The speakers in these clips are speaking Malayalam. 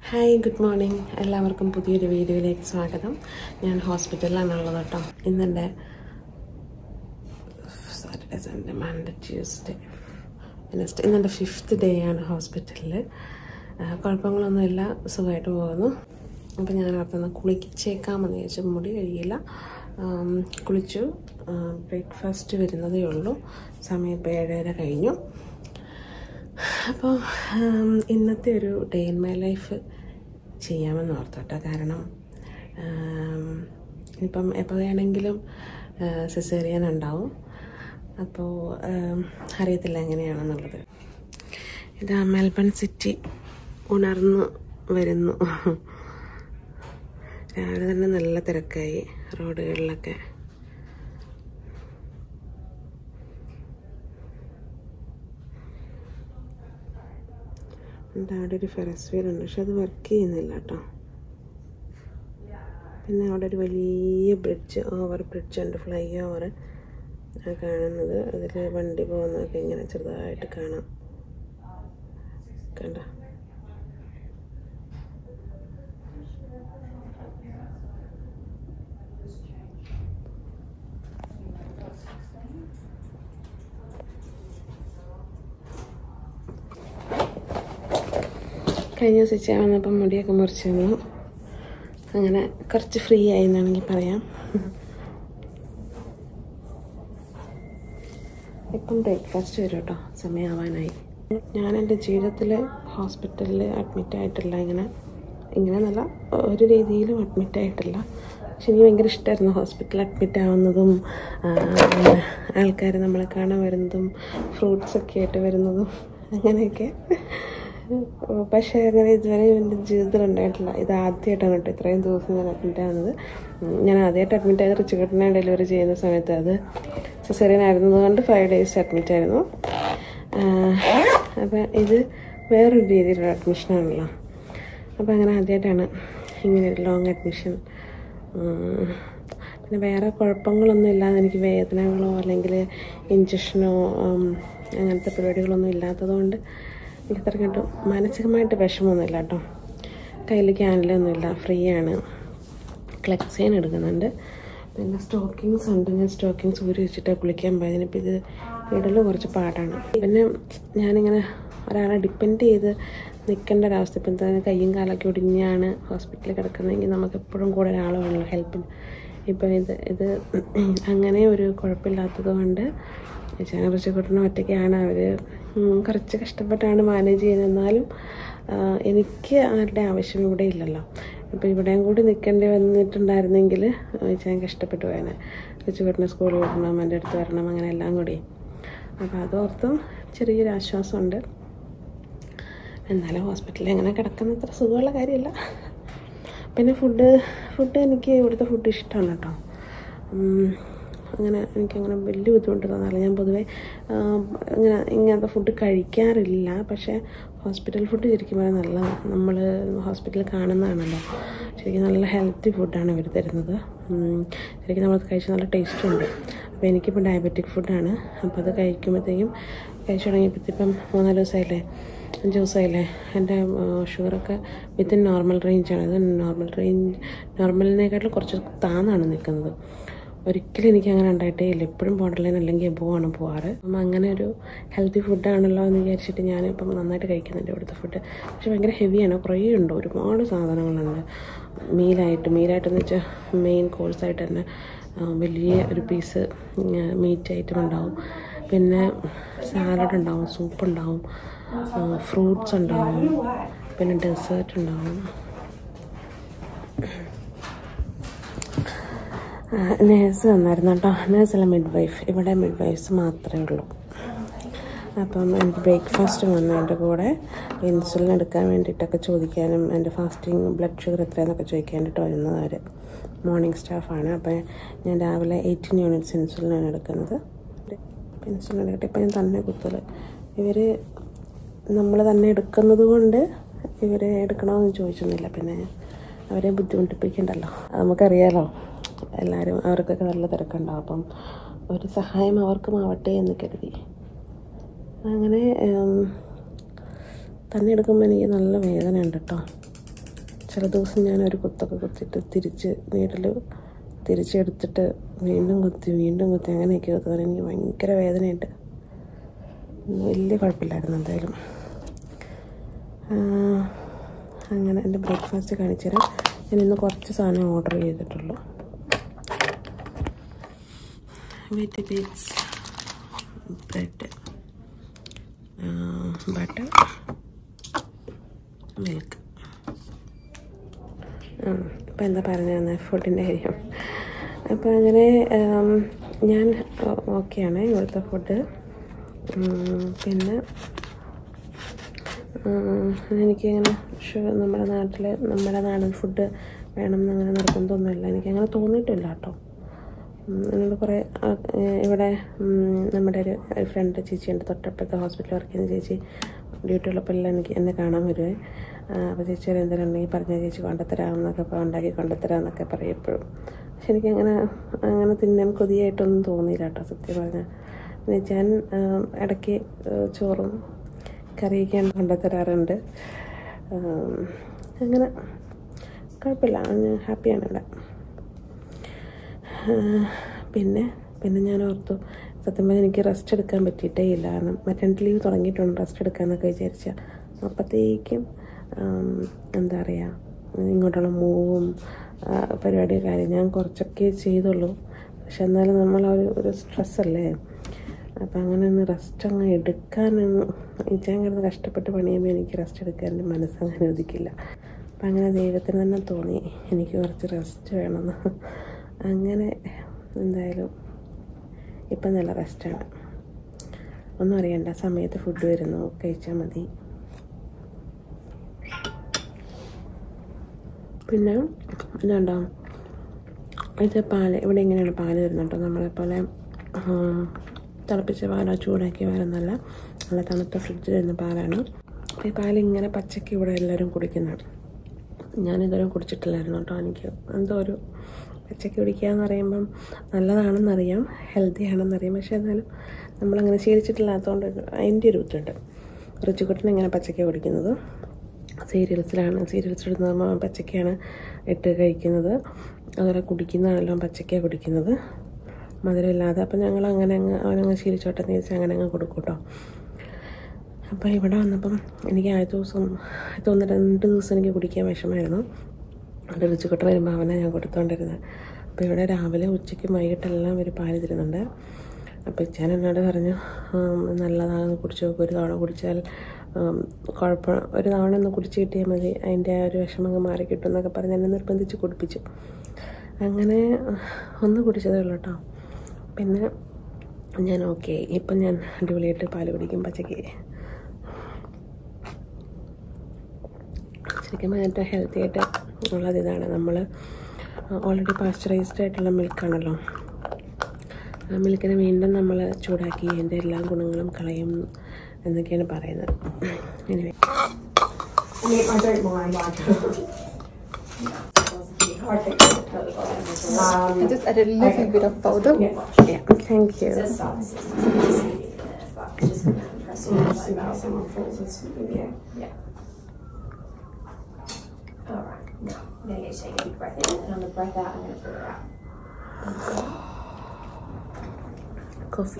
ഹായ് ഗുഡ് മോർണിംഗ് എല്ലാവർക്കും പുതിയൊരു വീഡിയോയിലേക്ക് സ്വാഗതം ഞാൻ ഹോസ്പിറ്റലിലാണുള്ളത് കേട്ടോ ഇന്നെൻ്റെ Saturday Sunday Monday Tuesday Wednesday ഇന്നെൻ്റെ ഫിഫ്ത്ത് ഡേ ആണ് ഹോസ്പിറ്റലിൽ കുഴപ്പങ്ങളൊന്നുമില്ല സുഖമായിട്ട് പോകുന്നു അപ്പോൾ ഞാൻ അവിടുന്ന് കുളിച്ചേക്കാമെന്ന് ചോദിച്ചു മുടി കഴിയില്ല ആം, കുളിച്ചു ബ്രേക്ക്ഫാസ്റ്റ് വരുന്നതേ ഉള്ളൂ സമയം ഇപ്പോൾ ഏഴര കഴിഞ്ഞു അപ്പോൾ ഉം, ഇന്നത്തെ ഒരു ഡേ ഇൻ മൈ ലൈഫ് ചെയ്യാമെന്ന് ഓർത്തോട്ടോ കാരണം ഉം, ഇപ്പം എപ്പോൾ വേണമെങ്കിലും സിസേറിയൻ ഉണ്ടാവും അപ്പോൾ ഉം, അറിയത്തില്ല എങ്ങനെയാണെന്നുള്ളത് ഇതാ മെൽബൺ സിറ്റി ഉണർന്നു വരുന്നു രാവിലെ തന്നെ നല്ല തിരക്കായി റോഡുകളിലൊക്കെ എൻ്റെ അവിടെ ഒരു ഫെറസ് വീൽ ഉണ്ട് പക്ഷെ അത് വർക്ക് ചെയ്യുന്നില്ല കേട്ടോ പിന്നെ അവിടെ ഒരു വലിയ ബ്രിഡ്ജ് ഓവർ ബ്രിഡ്ജ് ഉണ്ട് ഫ്ലൈ ഓവർ കാണുന്നത് അതിൽ വണ്ടി പോകുന്നതൊക്കെ ഇങ്ങനെ ചെറുതായിട്ട് കാണാം കണ്ട കഴിഞ്ഞ ദിവസം ചെയ്യാൻ വന്നപ്പം മുടിയൊക്കെ മുറിച്ച് തന്നു അങ്ങനെ കുറച്ച് ഫ്രീ ആയി എന്നാണെങ്കിൽ പറയാം ഇപ്പം ബ്രേക്ക്ഫാസ്റ്റ് വരും കേട്ടോ സമയമാവാനായി ഞാൻ എൻ്റെ ജീവിതത്തിൽ ഹോസ്പിറ്റലിൽ അഡ്മിറ്റ് ആയിട്ടില്ല ഇങ്ങനെ ഇങ്ങനെ നല്ല ഒരു രീതിയിലും അഡ്മിറ്റ് ആയിട്ടില്ല പക്ഷെ എനിക്ക് ഭയങ്കര ഇഷ്ടമായിരുന്നു ഹോസ്പിറ്റലിൽ അഡ്മിറ്റ് ആവുന്നതും ആൾക്കാർ നമ്മളെ കാണാൻ വരുന്നതും ഫ്രൂട്ട്സൊക്കെ ആയിട്ട് വരുന്നതും അങ്ങനെയൊക്കെ പക്ഷേ അങ്ങനെ ഇതുവരെ എൻ്റെ ജീവിതത്തിൽ ഉണ്ടായിട്ടില്ല ഇത് ആദ്യമായിട്ടാണ് കേട്ടോ ഇത്രയും ദിവസം ഞാൻ അഡ്മിറ്റ് ആവുന്നത് ഉം, ഞാൻ ആദ്യമായിട്ട് അഡ്മിറ്റ് ആയത് റിച്ചുകട്ടിനെ ഡെലിവറി ചെയ്യുന്ന സമയത്ത് അത് സിസേറിയൻ ആയിരുന്നത് കൊണ്ട് ഫൈവ് ഡേയ്സ് അഡ്മിറ്റ് ആയിരുന്നു അപ്പം ഇത് വേറൊരു രീതിയിലുള്ള അഡ്മിഷനാണല്ലോ അപ്പോൾ അങ്ങനെ ആദ്യമായിട്ടാണ് ഇങ്ങനെ ഒരു ലോങ് അഡ്മിഷൻ പിന്നെ വേറെ കുഴപ്പങ്ങളൊന്നും ഇല്ലാതെ എനിക്ക് വേദനകളോ അല്ലെങ്കിൽ ഇഞ്ചക്ഷനോ അങ്ങനത്തെ പരിപാടികളൊന്നും ഇല്ലാത്തതുകൊണ്ട് എനിക്ക് അത്ര കണ്ടു മാനസികമായിട്ട് വിഷമമൊന്നുമില്ല കേട്ടോ കയ്യിൽ ക്യാനലൊന്നുമില്ല ഫ്രീ ആണ് ക്ലെക്സൈൻ എടുക്കുന്നുണ്ട് പിന്നെ സ്റ്റോക്കിങ്സ് ഉണ്ട് ഞാൻ സ്റ്റോക്കിങ്സ് ഊരി വെച്ചിട്ട് കുളിക്കാൻ പോയത് ഇനിയിപ്പോൾ ഇത് ഇടൽ കുറച്ച് പാടാണ് പിന്നെ ഞാനിങ്ങനെ ഒരാളെ ഡിപ്പെൻഡ് ചെയ്ത് നിൽക്കേണ്ട ഒരവസ്ഥ ഇപ്പം തന്നെ കയ്യും കാലൊക്കെ ഒടിഞ്ഞാണ് ഹോസ്പിറ്റലിൽ കിടക്കുന്നതെങ്കിൽ നമുക്ക് എപ്പോഴും കൂടെ ഒരാൾ വേണമല്ലോ ഹെൽപ്പിന് ഇപ്പം ഇത് ഇത് അങ്ങനെ ഒരു കുഴപ്പമില്ലാത്തത് കൊണ്ട് ചാനറിച്ചക്കുട്ടനും ഒറ്റയ്ക്കാണ് അവർ കുറച്ച് കഷ്ടപ്പെട്ടാണ് മാനേജ് ചെയ്യുന്നത് എന്നാലും ആ, എനിക്ക് ആരുടെ ആവശ്യം ഇവിടെ ഇല്ലല്ലോ ഇപ്പോൾ ഇവിടെയും കൂടി നിൽക്കേണ്ടി വന്നിട്ടുണ്ടായിരുന്നെങ്കിൽ ഞാൻ കഷ്ടപ്പെട്ടു പോയേനെ റിച്ചുകുട്ടനെ സ്കൂളിൽ വിടണം എൻ്റെ അടുത്ത് വരണം അങ്ങനെ എല്ലാം കൂടി അപ്പോൾ അതോർത്തും ചെറിയൊരു ആശ്വാസമുണ്ട് എന്നാലും ഹോസ്പിറ്റലിൽ അങ്ങനെ കിടക്കുന്ന അത്ര സുഖമുള്ള കാര്യമല്ല പിന്നെ ഫുഡ് ഫുഡ് എനിക്ക് ഇവിടുത്തെ ഫുഡ് ഇഷ്ടമാണ് കേട്ടോ ഉം, അങ്ങനെ എനിക്കങ്ങനെ വലിയ ബുദ്ധിമുട്ട് തോന്നാറില്ല ഞാൻ പൊതുവേ ആ, ഇങ്ങനെ ഇങ്ങനത്തെ ഫുഡ് കഴിക്കാറില്ല പക്ഷേ ഹോസ്പിറ്റൽ ഫുഡ് ശരിക്കും പറഞ്ഞാൽ നല്ലതാണ് നമ്മൾ ഹോസ്പിറ്റലിൽ കാണുന്നതാണല്ലോ ശരിക്കും നല്ല ഹെൽത്തി ഫുഡാണ് ഇവർ തരുന്നത് ഉം, ശരിക്കും നമ്മൾ കഴിച്ച് നല്ല ടേസ്റ്റും ഉണ്ട് അപ്പോൾ എനിക്കിപ്പോൾ ഡയബറ്റിക് ഫുഡാണ് അപ്പോൾ അത് കഴിക്കുമ്പോഴത്തേക്കും കഴിച്ചു തുടങ്ങിയപ്പോഴത്തേക്കും മൂന്നാല് ദിവസമായില്ലേ അഞ്ച് ദിവസമായില്ലേ എൻ്റെ ഷുഗറൊക്കെ വിത്തിൻ നോർമൽ റേഞ്ചാണ് ഇത് നോർമൽ റേഞ്ച് നോർമലിനേക്കാട്ടിലും കുറച്ച് താന്നാണ് നിൽക്കുന്നത് ഒരിക്കലും എനിക്ക് അങ്ങനെ ഉണ്ടായിട്ടേ ഇല്ല എപ്പോഴും ബോർഡർ ലൈൻ അല്ലെങ്കിൽ എബോ ആണ് പോവാറ് അപ്പം അങ്ങനെ ഒരു ഹെൽത്തി ഫുഡാണല്ലോ എന്ന് വിചാരിച്ചിട്ട് ഞാനിപ്പം നന്നായിട്ട് കഴിക്കുന്നുണ്ട് ഇവിടുത്തെ ഫുഡ് പക്ഷെ ഭയങ്കര ഹെവിയാണ് കുറേ ഉണ്ട് ഒരുപാട് സാധനങ്ങളുണ്ട് മീലായിട്ട് മീലായിട്ടെന്ന് വെച്ചാൽ മെയിൻ കോഴ്സായിട്ട് തന്നെ ആ, വലിയ ഒരു പീസ് മീറ്റ് ഐറ്റം ഉണ്ടാവും പിന്നെ സാലഡ് ഉണ്ടാവും സൂപ്പ് ഉണ്ടാവും ഫ്രൂട്ട്സ് ഉണ്ടാവും പിന്നെ ഡെസേർട്ട് ഉണ്ടാവും നേഴ്സ് വന്നായിരുന്നു കേട്ടോ നേഴ്സല്ല മിഡ് വൈഫ് ഇവിടെ മിഡ് വൈഫ്സ് മാത്രമേ ഉള്ളൂ അപ്പം എനിക്ക് ബ്രേക്ക്ഫാസ്റ്റ് വന്നു എൻ്റെ കൂടെ ഇൻസുലിൻ എടുക്കാൻ വേണ്ടിയിട്ടൊക്കെ ചോദിക്കാനും എൻ്റെ ഫാസ്റ്റിംഗ് ബ്ലഡ് ഷുഗർ എത്രയെന്നൊക്കെ ചോദിക്കാൻ വേണ്ടിയിട്ട് വരുന്നത് അവർ മോർണിംഗ് സ്റ്റാഫാണ് അപ്പോൾ ഞാൻ രാവിലെ എയ്റ്റീൻ യൂണിറ്റ്സ് ഇൻസുലിനാണ് എടുക്കുന്നത് അപ്പോൾ ഇൻസുലിൻ എടുക്കട്ടെ ഇപ്പം ഞാൻ തന്നെ കുത്തൽ ഇവർ നമ്മൾ തന്നെ എടുക്കുന്നത് കൊണ്ട് ഇവർ എടുക്കണമെന്ന് ചോദിച്ചൊന്നുമില്ല പിന്നെ അവരെ ബുദ്ധിമുട്ടിപ്പിക്കണ്ടല്ലോ അത് നമുക്കറിയാലോ എല്ലാവരും അവർക്കൊക്കെ നല്ല തിരക്കുണ്ടാവും അപ്പം ഒരു സഹായം അവർക്കും ആവട്ടെ എന്ന് കരുതി അങ്ങനെ ഉം, തന്നെ എടുക്കുമ്പോൾ എനിക്ക് നല്ല വേദന ഉണ്ട് കേട്ടോ ചില ദിവസം ഞാൻ ഒരു കുത്തൊക്കെ കുത്തിയിട്ട് തിരിച്ച് നീഡിൽ തിരിച്ചെടുത്തിട്ട് വീണ്ടും കുത്തി വീണ്ടും കുത്തി അങ്ങനെയൊക്കെ കുത്തുന്നത് എനിക്ക് ഭയങ്കര വേദനയുണ്ട് ഇന്ന് വലിയ കുഴപ്പമില്ലായിരുന്നു എന്തായാലും ആ, അങ്ങനെ എൻ്റെ ബ്രേക്ക്ഫാസ്റ്റ് കാണിച്ചു തരാം ഞാൻ ഇന്ന് കുറച്ച് സാധനം ഓർഡർ ചെയ്തിട്ടുള്ളൂ with beets bread butter milk ഇപ്പം എന്താ പറഞ്ഞതെന്ന് ഫുഡിൻ്റെ കാര്യം അപ്പോൾ അങ്ങനെ ഉം, ഞാൻ ഓക്കെയാണ് ഇവിടുത്തെ ഫുഡ് പിന്നെ ഉം, എനിക്കിങ്ങനെ ഷു- നമ്മുടെ നാട്ടിൽ നമ്മുടെ നാടൻ ഫുഡ് വേണം എന്നങ്ങനെ നിർബന്ധമൊന്നുമില്ല എനിക്കങ്ങനെ തോന്നിയിട്ടില്ല കേട്ടോ ഉം, എന്നോട് കുറേ ആ, ഏഹ്, ഇവിടെ ഉം, നമ്മുടെ ഒരു ഫ്രണ്ട് ചേച്ചിയുണ്ട് തൊട്ടപ്പുറത്തെ ഹോസ്പിറ്റലിൽ വർക്ക് ചെയ്യുന്ന ചേച്ചി ഡ്യൂട്ടി ഉള്ളപ്പോൾ എല്ലാം എനിക്ക് എന്നെ കാണാൻ വരുവേ അപ്പോൾ ചേച്ചി ഒരു എന്തെങ്കിലും ഉണ്ടെങ്കിൽ പറഞ്ഞ ചേച്ചി കൊണ്ടുത്തരാമെന്നൊക്കെ ഇപ്പോൾ ഉണ്ടാക്കി കൊണ്ടുത്തരാമെന്നൊക്കെ പറയും എപ്പോഴും പക്ഷെ എനിക്കങ്ങനെ അങ്ങനെ തിന്നാൻ കൊതിയായിട്ടൊന്നും തോന്നിയില്ല കേട്ടോ സത്യം പറഞ്ഞാൽ പിന്നെ ഞാൻ ആം, ഇടയ്ക്ക് ഏഹ്, ചോറും കറിയൊക്കെ കൊണ്ടുത്തരാറുണ്ട് ആം, അങ്ങനെ കുഴപ്പമില്ല ഞാൻ ഹാപ്പിയാണ് ഇവിടെ പിന്നെ പിന്നെ ഞാൻ ഓർത്തു സത്യം പറഞ്ഞാൽ എനിക്ക് റെസ്റ്റ് എടുക്കാൻ പറ്റിയിട്ടേ ഇല്ല കാരണം മെറ്റേണിറ്റി ലീവ് തുടങ്ങിയിട്ടുണ്ട് റെസ്റ്റ് എടുക്കാമെന്നൊക്കെ വിചാരിച്ച അപ്പോഴത്തേക്കും ആം, എന്താ പറയുക ഇങ്ങോട്ടുള്ള മൂവും പരിപാടി കാര്യം ഞാൻ കുറച്ചൊക്കെ ചെയ്തുള്ളൂ പക്ഷെ എന്നാലും നമ്മൾ ആ ഒരു ഒരു സ്ട്രെസ്സല്ലേ അപ്പം അങ്ങനെ ഒന്ന് റെസ്റ്റ് അങ്ങ് എടുക്കാനൊന്ന് ഞാൻ കിടന്ന് കഷ്ടപ്പെട്ട് പണിയുമ്പോൾ എനിക്ക് റെസ്റ്റ് എടുക്കാൻ എൻ്റെ മനസ്സങ്ങനെ അനുവദിക്കില്ല അപ്പം അങ്ങനെ ദൈവത്തിന് തന്നെ തോന്നി എനിക്ക് കുറച്ച് റെസ്റ്റ് വേണമെന്ന് അങ്ങനെ എന്തായാലും ഇപ്പം നല്ല റെസ്റ്റാണ് ഒന്നും അറിയണ്ട സമയത്ത് ഫുഡ് വരുന്നു കഴിച്ചാൽ മതി പിന്നെ ഇതുണ്ടോ ഇത് പാല് ഇവിടെ ഇങ്ങനെയാണ് പാല് വരുന്നത് കേട്ടോ നമ്മളെപ്പോലെ ഉം, തിളപ്പിച്ച പാലോ ചൂടാക്കി വരുന്നല്ല നല്ല തണുത്ത ഫ്രിഡ്ജിൽ വരുന്ന പാലാണ് അപ്പോൾ ഈ പാൽ ഇങ്ങനെ പച്ചയ്ക്ക് ഇവിടെ എല്ലാവരും കുടിക്കുന്നതാണ് ഞാനിതുവരെ കുടിച്ചിട്ടില്ലായിരുന്നു കേട്ടോ എനിക്ക് എന്തോ ഒരു പച്ചയ്ക്ക് കുടിക്കുക എന്ന് പറയുമ്പം നല്ലതാണെന്നറിയാം ഹെൽത്തി ആണെന്നറിയാം പക്ഷേ എന്നാലും നമ്മളങ്ങനെ ശീലിച്ചിട്ടില്ലാത്തതുകൊണ്ട് അതിൻ്റെ ഒരു ബുദ്ധിമുട്ട് രുചിക്കുട്ടൻ ഇങ്ങനെ പച്ചയ്ക്ക് കുടിക്കുന്നത് സീരിയൽസിലാണ് സീരിയൽസ് ഇടുന്ന പച്ചയ്ക്കാണ് ഇട്ട് കഴിക്കുന്നത് അതുപോലെ കുടിക്കുന്നതാണെല്ലാം പച്ചയ്ക്കാണ് കുടിക്കുന്നത് മധുരമില്ലാതെ അപ്പം ഞങ്ങൾ അങ്ങനെ അങ്ങ് അവനങ്ങ് ശീലിച്ചോട്ടെ എന്ന് ചോദിച്ചാൽ അങ്ങനെ അങ്ങ് കൊടുക്കും കേട്ടോ അപ്പോൾ ഇവിടെ വന്നപ്പം എനിക്ക് ആദ്യ ദിവസം ആദ്യത്തെ ഒന്ന് രണ്ട് ദിവസം എനിക്ക് കുടിക്കാൻ വിഷമമായിരുന്നു അവിടെ രുചിക്കൊട്ട് വരുമ്പോൾ അവനെ ഞാൻ കൊടുത്തുകൊണ്ടിരുന്നത് അപ്പോൾ ഇവിടെ രാവിലെ ഉച്ചയ്ക്കും വൈകിട്ടെല്ലാം ഒരു പാല് തരുന്നുണ്ട് അപ്പോൾ ഇച്ചാൻ എന്നോട് പറഞ്ഞു "ഉം, നല്ലതാണ് കുടിച്ച് നോക്കും ഒരു തവണ കുടിച്ചാൽ ഉം, കുഴപ്പം ഒരു തവണ ഒന്ന് കുടിച്ച് കിട്ടിയാൽ മതി അതിൻ്റെ ആ ഒരു വിഷമം അങ്ങ് മാറി കിട്ടും എന്നൊക്കെ പറഞ്ഞ് എന്നെ നിർബന്ധിച്ച് കുടിപ്പിച്ചു അങ്ങനെ ഒന്ന് കുടിച്ചതേ ഉള്ളൂ കേട്ടോ പിന്നെ ഞാൻ ഓക്കെ ഇപ്പം ഞാൻ അടിപൊളിയായിട്ട് പാല് കുടിക്കും പച്ചയ്ക്ക് ശരിക്കും ഏറ്റവും ഹെൽത്തി ആയിട്ട് ഉള്ളത് ഇതാണ് നമ്മൾ ഓൾറെഡി പാസ്ചറൈസ്ഡ് ആയിട്ടുള്ള മിൽക്കാണല്ലോ ആ മിൽക്കിനെ വീണ്ടും നമ്മൾ ചൂടാക്കി അതിൻ്റെ എല്ലാ ഗുണങ്ങളും കളയും എന്നൊക്കെയാണ് പറയുന്നത് anyway I don't mind. I um, I just added a little bit of powder. Thank you It starts. But just press it like that. Someone falls asleep. Yeah. Yeah. All right. Now I'm gonna get you to take a deep breath in, and on the breath out, I'm gonna pull it out. Coffee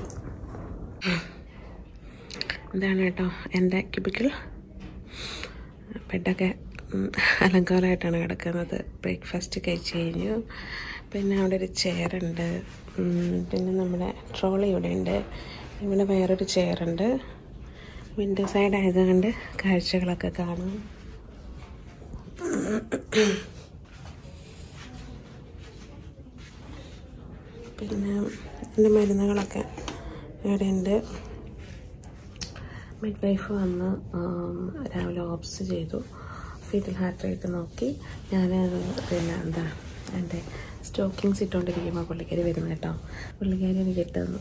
ഇതാണ് കേട്ടോ എൻ്റെ ക്യൂബിക്കിൾ ബെഡൊക്കെ ഉം, അലങ്കാരമായിട്ടാണ് കിടക്കുന്നത് ബ്രേക്ക്ഫാസ്റ്റ് കഴിച്ച് കഴിഞ്ഞു പിന്നെ അവിടെ ഒരു ചെയറുണ്ട് പിന്നെ നമ്മുടെ ട്രോളി ഇവിടെ ഉണ്ട് ഇവിടെ വേറൊരു ചെയറുണ്ട് വിൻഡോ സൈഡ് ആയതുകൊണ്ട് കാഴ്ചകളൊക്കെ കാണാം പിന്നെ എൻ്റെ മരുന്നുകളൊക്കെ ഇവിടെ ഉണ്ട് മിഡ് വൈഫ് വന്ന് ആം, രാവിലെ ഓപ്സ് ചെയ്തു ഫീറ്റൽ ഹാർട്ട് റേറ്റ് നോക്കി ഞാൻ പിന്നെ എന്താ എൻ്റെ സ്റ്റോക്കിങ്സ് ഇട്ടുകൊണ്ടിരിക്കുമ്പോൾ പുള്ളിക്കാരി വരുന്നത് കേട്ടോ പുള്ളിക്കാരി എനിക്ക് ഇട്ട് തന്നു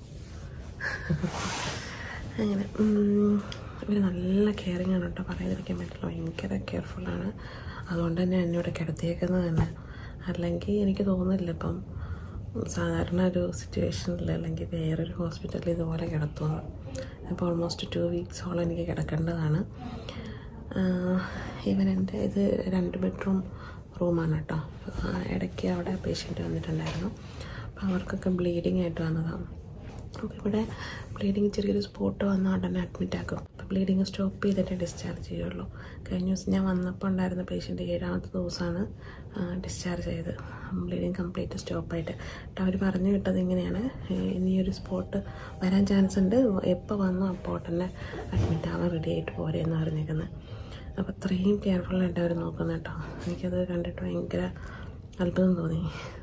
അങ്ങനെ ഇവർ നല്ല കെയറിങ് ആണ് കേട്ടോ പറയാതിരിക്കാൻ പറ്റില്ല ഭയങ്കര കെയർഫുള്ളാണ് അതുകൊണ്ട് തന്നെ എന്നോട് കിടത്തിയേക്കുന്നത് തന്നെ അല്ലെങ്കിൽ എനിക്ക് തോന്നുന്നില്ല ഇപ്പം സാധാരണ ഒരു സിറ്റുവേഷനിൽ അല്ലെങ്കിൽ വേറൊരു ഹോസ്പിറ്റലിൽ ഇതുപോലെ കിടത്തുന്നു അപ്പോൾ ഓൾമോസ്റ്റ് ടു വീക്സോളം എനിക്ക് കിടക്കേണ്ടതാണ് ഇവൻ എൻ്റെ ഇത് രണ്ട് ബെഡ്റൂം റൂമാണ് കേട്ടോ ആ, ഇടയ്ക്ക് അവിടെ പേഷ്യൻ്റ് വന്നിട്ടുണ്ടായിരുന്നു അപ്പോൾ അവർക്കൊക്കെ ബ്ലീഡിങ് ആയിട്ട് വന്നതാണ് അപ്പോൾ ഇവിടെ ബ്ലീഡിങ് ചെറിയൊരു സ്പോട്ട് വന്നാൽ ഉടനെ അഡ്മിറ്റ് ആക്കും അപ്പോൾ ബ്ലീഡിങ് സ്റ്റോപ്പ് ചെയ്തിട്ടേ ഡിസ്ചാർജ് ചെയ്യുള്ളൂ കഴിഞ്ഞ ദിവസം ഞാൻ വന്നപ്പോൾ ഉണ്ടായിരുന്ന പേഷ്യൻ്റ് ഏഴാമത്തെ ദിവസമാണ് ഡിസ്ചാർജ് ചെയ്ത് ബ്ലീഡിങ് കംപ്ലീറ്റ് സ്റ്റോപ്പായിട്ട് അപ്പോൾ അവർ പറഞ്ഞു വിട്ടത് ഇങ്ങനെയാണ് ഏഹ് ഇനി ഒരു സ്പോട്ട് വരാൻ ചാൻസ് ഉണ്ട് എപ്പോൾ വന്നോ അപ്പോൾ തന്നെ അഡ്മിറ്റ് ആവാൻ റെഡി ആയിട്ട് പോരെ എന്ന് പറഞ്ഞേക്കുന്നത് അപ്പോൾ അത്രയും കെയർഫുള്ളായിട്ട് അവർ നോക്കുന്നത് കേട്ടോ എനിക്കത് കണ്ടിട്ട് ഭയങ്കര അത്ഭുതം തോന്നി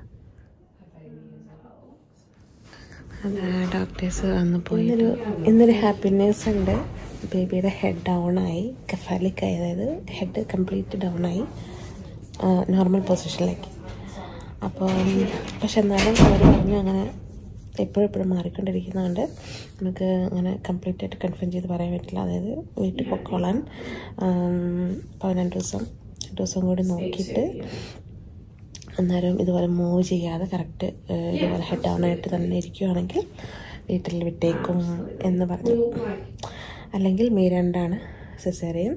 അതാ ഡോക്ടേഴ്സ് വന്നു പോയി ഇന്നൊരു ഇന്നൊരു ഹാപ്പിനെസ് ഉണ്ട് ബേബിയുടെ ഹെഡ് ഡൗൺ ആയി കഫാലിക് ആയി അതായത് ഹെഡ് കംപ്ലീറ്റ് ഡൗൺ ആയി നോർമൽ പൊസിഷനിലേക്ക് അപ്പോൾ പക്ഷെ എന്നാലും അവർ പറഞ്ഞു അങ്ങനെ എപ്പോഴും എപ്പോഴും മാറിക്കൊണ്ടിരിക്കുന്നതുകൊണ്ട് നമുക്ക് അങ്ങനെ കംപ്ലീറ്റ് ആയിട്ട് കൺഫേം ചെയ്ത് പറയാൻ പറ്റില്ല അതായത് വീട്ടിൽ പൊക്കോളാൻ പതിനെട്ട് ദിവസം രണ്ട് ദിവസം കൂടി നോക്കിയിട്ട് അന്നേരം ഇതുപോലെ മൂവ് ചെയ്യാതെ കറക്റ്റ് ഇതുപോലെ ഹെഡ് ഡൗൺ ആയിട്ട് തന്നെ ഇരിക്കുകയാണെങ്കിൽ വീട്ടിൽ വിട്ടേക്കും എന്ന് പറഞ്ഞു അല്ലെങ്കിൽ മെയ് രണ്ടാണ് സിസേറിയൻ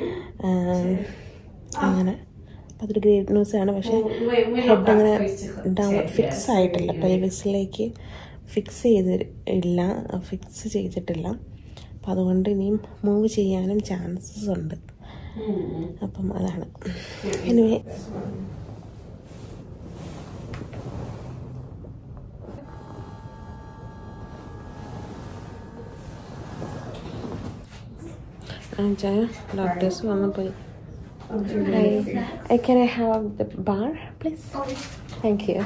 അങ്ങനെ അപ്പോൾ അതൊരു ഗ്രേറ്റ് ന്യൂസ് ആണ് പക്ഷേ ഹെഡ് അങ്ങനെ ഡൗൺ ഫിക്സ് ആയിട്ടില്ല പെൽവിക്സിലേക്ക് ഫിക്സ് ചെയ്ത് ഇല്ല ഫിക്സ് ചെയ്തിട്ടില്ല അപ്പം അതുകൊണ്ട് ഇനിയും മൂവ് ചെയ്യാനും ചാൻസസ് ഉണ്ട് അപ്പം അതാണ് എനിവേ ചായ ഡോക്ടേഴ്സ് വന്നപ്പോൾ I can I have the bar, please? Thank you.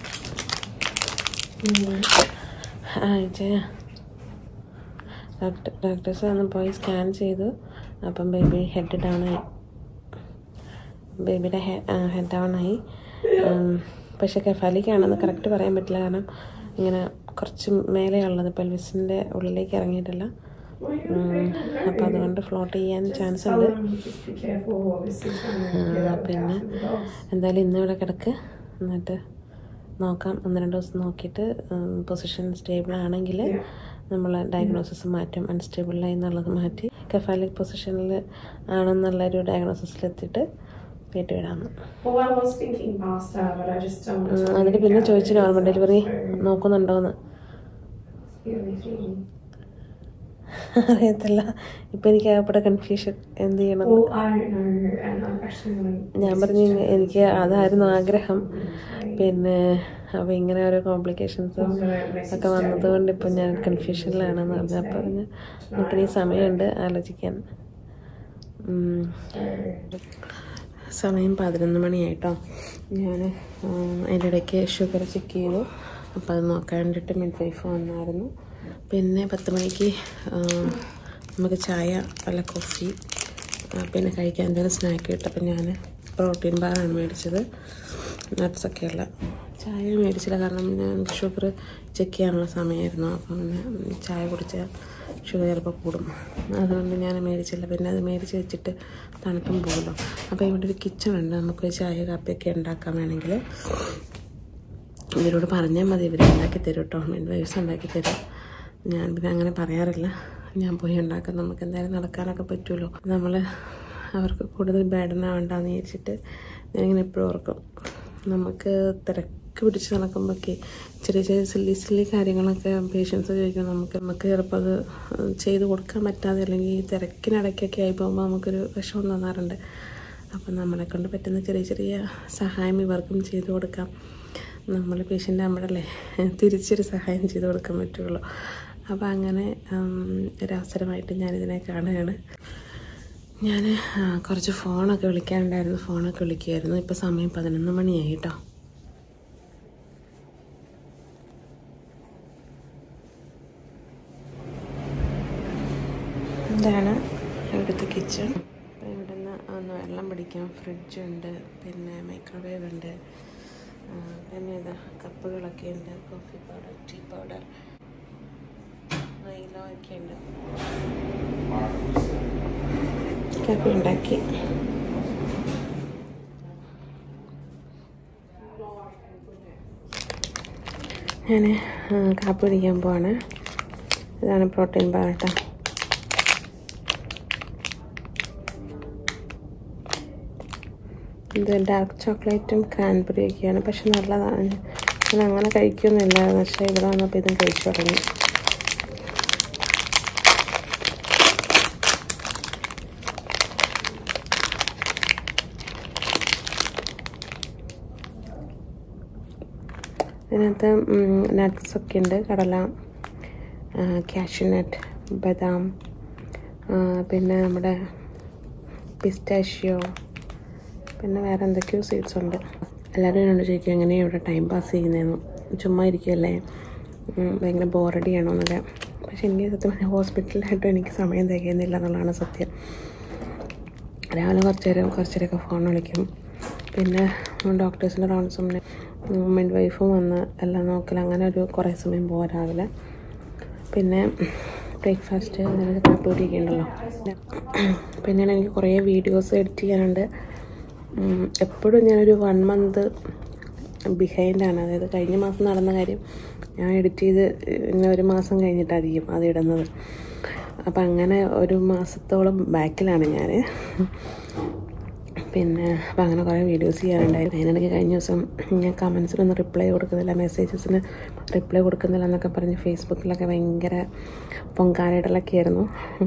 ആ ജയ ഡോക്ടർ ഡോക്ടേഴ്സ് വന്ന് പോയി സ്കാൻ ചെയ്തു അപ്പം ബേബി ഹെഡ് ഡൗൺ ആയി ബേബിയുടെ ഹെഡ് ഡൗൺ ആയി ഉം, പക്ഷെ കെഫാലിക്കാണെന്ന് കറക്റ്റ് പറയാൻ പറ്റില്ല കാരണം ഇങ്ങനെ കുറച്ച് മേലെയുള്ളത് പെൽവിസിൻ്റെ ഉള്ളിലേക്ക് ഇറങ്ങിയിട്ടില്ല അപ്പോൾ അതുകൊണ്ട് ഫ്ലോട്ട് ചെയ്യാൻ ചാൻസ് ഉണ്ട് Just be careful, obviously, trying to ആ, get out പിന്നെ after the dogs. എന്തായാലും ഇന്ന് ഇവിടെ കിടക്ക് എന്നിട്ട് നോക്കാം ഒന്ന് രണ്ട് ദിവസം നോക്കിയിട്ട് പൊസിഷൻ സ്റ്റേബിൾ ആണെങ്കിൽ നമ്മൾ ഡയഗ്നോസിസ് മാറ്റും അൺസ്റ്റേബിളായി എന്നുള്ളത് മാറ്റി കെഫാലിക് പൊസിഷനിൽ ആണെന്നുള്ള ഒരു ഡയഗ്നോസിസിലെത്തിയിട്ട് വീട്ടിൽ വിടാമെന്ന് Well, I was thinking pasta, but I just don't want ഉം, to എന്നിട്ട് പിന്നെ ചോദിച്ചു നോർമൽ ഡെലിവറി നോക്കുന്നുണ്ടോയെന്ന് anything. അറിയത്തില്ല ഇപ്പം എനിക്ക് അവിടെ കൺഫ്യൂഷൻ എന്ത് ചെയ്യണം Well, I don't know, and I'm actually going to. ഞാൻ പറഞ്ഞു എനിക്ക് അതായിരുന്നു ആഗ്രഹം പിന്നെ അപ്പോൾ ഇങ്ങനെ ഓരോ കോംപ്ലിക്കേഷൻസും ഒക്കെ വന്നതുകൊണ്ട് ഇപ്പം ഞാൻ കൺഫ്യൂഷനിലാണെന്ന് പറഞ്ഞു അപ്പോൾ പറഞ്ഞു നമുക്കിനി സമയമുണ്ട് ആലോചിക്കാൻ ഉം. സമയം പതിനൊന്ന് മണിയായിട്ടോ ഞാൻ അതിൻ്റെ ഇടയ്ക്ക് ഷുഗർ ചെക്ക് ചെയ്തു അപ്പോൾ അത് നോക്കാൻ വേണ്ടിയിട്ട് മിഡ് വൈഫ് വന്നായിരുന്നു പിന്നെ പത്ത് മണിക്ക് ആ, നമുക്ക് ചായ അല്ല കോഫി ആ, പിന്നെ കഴിക്കാൻ എന്തെങ്കിലും സ്നാക്ക് കിട്ടപ്പോൾ ഞാൻ പ്രോട്ടീൻ ബാറാണ് മേടിച്ചത് നട്ട്സൊക്കെയുള്ള ചായ മേടിച്ചില്ല കാരണം ഞാൻ ഷുഗർ ചെക്ക് ചെയ്യാനുള്ള സമയമായിരുന്നു അപ്പം പിന്നെ ചായ കുടിച്ചാൽ ഷുഗർ ചിലപ്പോൾ കൂടും അതുകൊണ്ട് ഞാൻ മേടിച്ചില്ല പിന്നെ അത് മേടിച്ച് വെച്ചിട്ട് തണുപ്പും പോകുമല്ലോ അപ്പോൾ ഇവിടെ ഒരു കിച്ചൺ ഉണ്ട് നമുക്ക് ചായ കാപ്പിയൊക്കെ ഉണ്ടാക്കാൻ വേണമെങ്കിൽ ഇവരോട് പറഞ്ഞാൽ മതി ഇവർ ഉണ്ടാക്കി തരും കേട്ടോ മിഡ് വൈഫ്സ് ഉണ്ടാക്കി തരും ഞാൻ പിന്നെ അങ്ങനെ പറയാറില്ല ഞാൻ പോയി ഉണ്ടാക്കാൻ നമുക്ക് എന്തായാലും നടക്കാനൊക്കെ പറ്റുമല്ലോ നമ്മൾ അവർക്ക് കൂടുതൽ ബേഡനാവണ്ടെന്ന് വിചാരിച്ചിട്ട് ഞാനിങ്ങനെ എപ്പോഴും ഓർക്കും നമുക്ക് തിരക്ക് പിടിച്ച് നടക്കുമ്പോഴൊക്കെ ചെറിയ ചെറിയ സില്ലി സില്ലി കാര്യങ്ങളൊക്കെ പേഷ്യൻസ് ചോദിക്കും നമുക്ക് നമുക്ക് ചിലപ്പോൾ അത് ചെയ്ത് കൊടുക്കാൻ പറ്റാതെ അല്ലെങ്കിൽ ഈ തിരക്കിനിടയ്ക്കൊക്കെ ആയി പോകുമ്പോൾ നമുക്കൊരു വിഷമം തോന്നാറുണ്ട് അപ്പം നമ്മളെ കൊണ്ട് പറ്റുന്ന ചെറിയ ചെറിയ സഹായം ഇവർക്കും ചെയ്തു കൊടുക്കാം നമ്മൾ പേഷ്യൻ്റ് ആകുമ്പോഴല്ലേ തിരിച്ചൊരു സഹായം ചെയ്തു കൊടുക്കാൻ പറ്റുള്ളൂ അപ്പോൾ അങ്ങനെ ഉം, ഒരു അവസരമായിട്ട് ഞാനിതിനെ കാണുകയാണ് ഞാൻ കുറച്ച് ഫോണൊക്കെ വിളിക്കാനുണ്ടായിരുന്നു ഫോണൊക്കെ വിളിക്കുമായിരുന്നു ഇപ്പോൾ സമയം പതിനൊന്ന് മണിയായി കേട്ടോ ഇതാണ് ഇവിടുത്തെ കിച്ചൺ ഇവിടെ നിന്ന് ഒന്ന് വെള്ളം പിടിക്കാം ഫ്രിഡ്ജുണ്ട് പിന്നെ മൈക്രോവേവ് ഉണ്ട് ആ, പിന്നെ ഇതാ കപ്പുകളൊക്കെ ഉണ്ട് coffee powder tea powder Milo ഒക്കെ ഉണ്ട് കാപ്പി ഉണ്ടാക്കി ഞാൻ കാപ്പി പിടിക്കാൻ പോവാണ് ഇതാണ് പ്രോട്ടീൻ ബാർ കേട്ടോ ഇത് ഡാർക്ക് ചോക്ലേറ്റും ക്രാൻബെറി ഒക്കെയാണ് പക്ഷെ നല്ലതാണ് ഞാൻ അങ്ങനെ കഴിക്കൊന്നുമില്ല പക്ഷേ ഇവിടെ വന്നപ്പോൾ ഇതും കഴിച്ചു തുടങ്ങി ഇതിനകത്ത് നട്ട്സ് ഒക്കെ ഉണ്ട് കടല കാഷ്യൂനട്ട് ബദാം ആ, പിന്നെ നമ്മുടെ പിസ്റ്റാഷ്യോ പിന്നെ വേറെ എന്തൊക്കെയോ സീഡ്സ് ഉണ്ട് എല്ലാവരും എന്നോട് ചോദിക്കും എങ്ങനെയാണ് ഇവിടെ ടൈം പാസ് ചെയ്യുന്നതെന്ന് ചുമ്മാ ഇരിക്കുകയല്ലേ ഉം, ഭയങ്കര ബോറടിയാണോ എന്നൊക്കെ പക്ഷെ എനിക്ക് സത്യം പറഞ്ഞാൽ ഹോസ്പിറ്റലിലായിട്ടും എനിക്ക് സമയം തികയുന്നില്ല എന്നുള്ളതാണ് സത്യം രാവിലെ കുറച്ച് നേരം കുറച്ച് നേരമൊക്കെ ഫോൺ വിളിക്കും പിന്നെ ഡോക്ടേഴ്സിൻ്റെ റൗണ്ട്സും മിഡ് വൈഫും വന്ന് എല്ലാം നോക്കൽ അങ്ങനെ ഒരു കുറേ സമയം പോകാം രാവിലെ പിന്നെ ബ്രേക്ക്ഫാസ്റ്റ് അങ്ങനെ കാപ്പിയൊക്കെ ഉണ്ടല്ലോ പിന്നെ എനിക്ക് കുറേ വീഡിയോസ് എഡിറ്റ് ചെയ്യാനുണ്ട് ഉം, എപ്പോഴും ഞാനൊരു വൺ മന്ത് ബിഹൈൻഡാണ് അതായത് കഴിഞ്ഞ മാസം നടന്ന കാര്യം ഞാൻ എഡിറ്റ് ചെയ്ത് ഇങ്ങനെ ഒരു മാസം കഴിഞ്ഞിട്ടായിരിക്കും അത് ഇടുന്നത് അപ്പം അങ്ങനെ ഒരു മാസത്തോളം ബാക്കിലാണ് ഞാൻ പിന്നെ അപ്പം അങ്ങനെ കുറേ വീഡിയോസ് ചെയ്യാനുണ്ടായിരുന്നു അതിനിടയ്ക്ക് കഴിഞ്ഞ ദിവസം ഞാൻ കമൻസിനൊന്നും റിപ്ലൈ കൊടുക്കുന്നില്ല മെസ്സേജസിന് റിപ്ലൈ കൊടുക്കുന്നില്ല എന്നൊക്കെ പറഞ്ഞ് ഫേസ്ബുക്കിലൊക്കെ ഭയങ്കര പൊങ്കാലയിടലൊക്കെ ആയിരുന്നു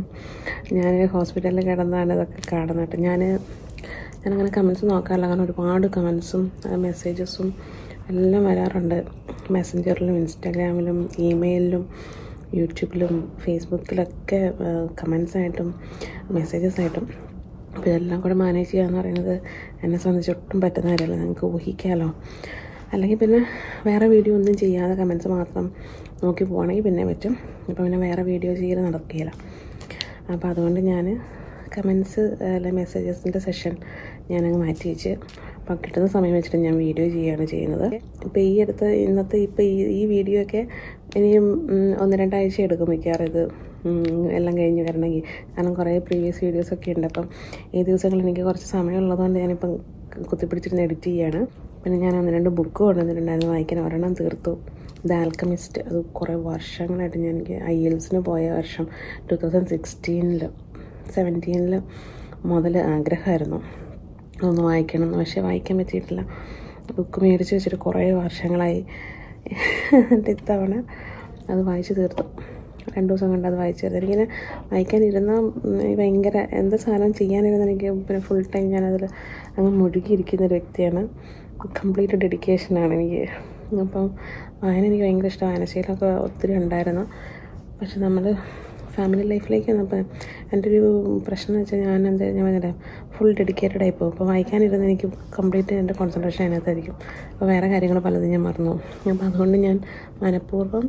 ഞാൻ ഹോസ്പിറ്റലിൽ കിടന്നാണ് ഇതൊക്കെ കാണുന്നത് ഞാൻ ഞാനങ്ങനെ കമൻസ് നോക്കാറില്ല കാരണം ഒരുപാട് കമൻസും മെസ്സേജസും എല്ലാം വരാറുണ്ട് മെസ്സഞ്ചറിലും ഇൻസ്റ്റാഗ്രാമിലും ഇമെയിലിലും യൂട്യൂബിലും ഫേസ്ബുക്കിലൊക്കെ കമൻസ് ആയിട്ടും മെസ്സേജസ് ആയിട്ടും അപ്പോൾ ഇതെല്ലാം കൂടെ മാനേജ് ചെയ്യുക എന്ന് പറയുന്നത് എന്നെ സംബന്ധിച്ച് ഒട്ടും പറ്റുന്ന കാര്യമല്ല നിങ്ങൾക്ക് ഊഹിക്കാമല്ലോ അല്ലെങ്കിൽ പിന്നെ വേറെ വീഡിയോ ഒന്നും ചെയ്യാതെ കമൻസ് മാത്രം നോക്കി പോവുകയാണെങ്കിൽ പിന്നെ പറ്റും ഇപ്പോൾ പിന്നെ വേറെ വീഡിയോ ചെയ്യൽ നടക്കുകയില്ല അപ്പോൾ അതുകൊണ്ട് ഞാൻ കമൻസ് അല്ലെ മെസ്സേജസിൻ്റെ സെഷൻ ഞാനങ്ങ് മാറ്റി വെച്ച് അപ്പോൾ കിട്ടുന്ന സമയം വെച്ചിട്ട് ഞാൻ വീഡിയോ ചെയ്യുകയാണ് ചെയ്യുന്നത് ഇപ്പോൾ ഈ അടുത്ത് ഇന്നത്തെ ഇപ്പോൾ ഈ ഈ വീഡിയോ ഒക്കെ ഇനിയും ഉം, ഒന്ന് രണ്ടാഴ്ച എടുക്കും മിക്കവാറും ഇത് ഉം, എല്ലാം കഴിഞ്ഞ് വരണമെങ്കിൽ കാരണം കുറേ പ്രീവിയസ് വീഡിയോസ് ഒക്കെ ഉണ്ട് അപ്പം ഈ ദിവസങ്ങളിൽ എനിക്ക് കുറച്ച് സമയമുള്ളതുകൊണ്ട് ഞാനിപ്പം കുത്തിപ്പിടിച്ചിരുന്ന് എഡിറ്റ് ചെയ്യാണ് പിന്നെ ഞാൻ ഒന്ന് രണ്ട് ബുക്ക് കൊണ്ടുവന്നിട്ടുണ്ടായിരുന്നു വായിക്കാൻ ഒരെണ്ണം തീർത്തു ദ ആൽക്കമിസ്റ്റ് അത് കുറേ വർഷങ്ങളായിട്ട് ഞാൻ എനിക്ക് ഐ എൽസിന് പോയ വർഷം ടു തൗസൻഡ് സിക്സ്റ്റീനിൽ സെവൻറ്റീനിൽ മുതൽ ആഗ്രഹമായിരുന്നു അതൊന്ന് വായിക്കണമെന്ന് പക്ഷേ വായിക്കാൻ പറ്റിയിട്ടില്ല ബുക്ക് മേടിച്ച് വെച്ചിട്ട് കുറേ വർഷങ്ങളായി എന്നിട്ട് ഇത്തവണ അത് വായിച്ച് തീർത്തു രണ്ട് ദിവസം കൊണ്ട് അത് വായിച്ചു തീർത്തു എനിക്കിങ്ങനെ വായിക്കാനിരുന്ന ഭയങ്കര എന്ത് സാധനം ചെയ്യാനിരുന്ന എനിക്ക് പിന്നെ ഫുൾ ടൈം ഞാനതിൽ അങ്ങ് മുഴുകിയിരിക്കുന്ന ഒരു വ്യക്തിയാണ് കംപ്ലീറ്റ് ഡെഡിക്കേഷനാണ് എനിക്ക് അപ്പം വായന എനിക്ക് ഭയങ്കര ഇഷ്ടം വായനശീലമൊക്കെ ഒത്തിരി ഉണ്ടായിരുന്നു പക്ഷെ നമ്മൾ ഫാമിലി ലൈഫിലേക്ക് വന്നപ്പോൾ എൻ്റെ ഒരു പ്രശ്നം എന്ന് വെച്ചാൽ ഞാൻ എന്താ ഞാൻ പറഞ്ഞില്ല ഫുൾ ഡെഡിക്കേറ്റഡ് ആയി പോകും അപ്പോൾ വായിക്കാനിരുന്ന് എനിക്ക് കംപ്ലീറ്റ് എൻ്റെ കോൺസെൻട്രേഷൻ അതിനകത്തായിരിക്കും അപ്പോൾ വേറെ കാര്യങ്ങൾ പലതും ഞാൻ മറന്നു പോകും. അപ്പോൾ അതുകൊണ്ട് ഞാൻ മനഃപൂർവ്വം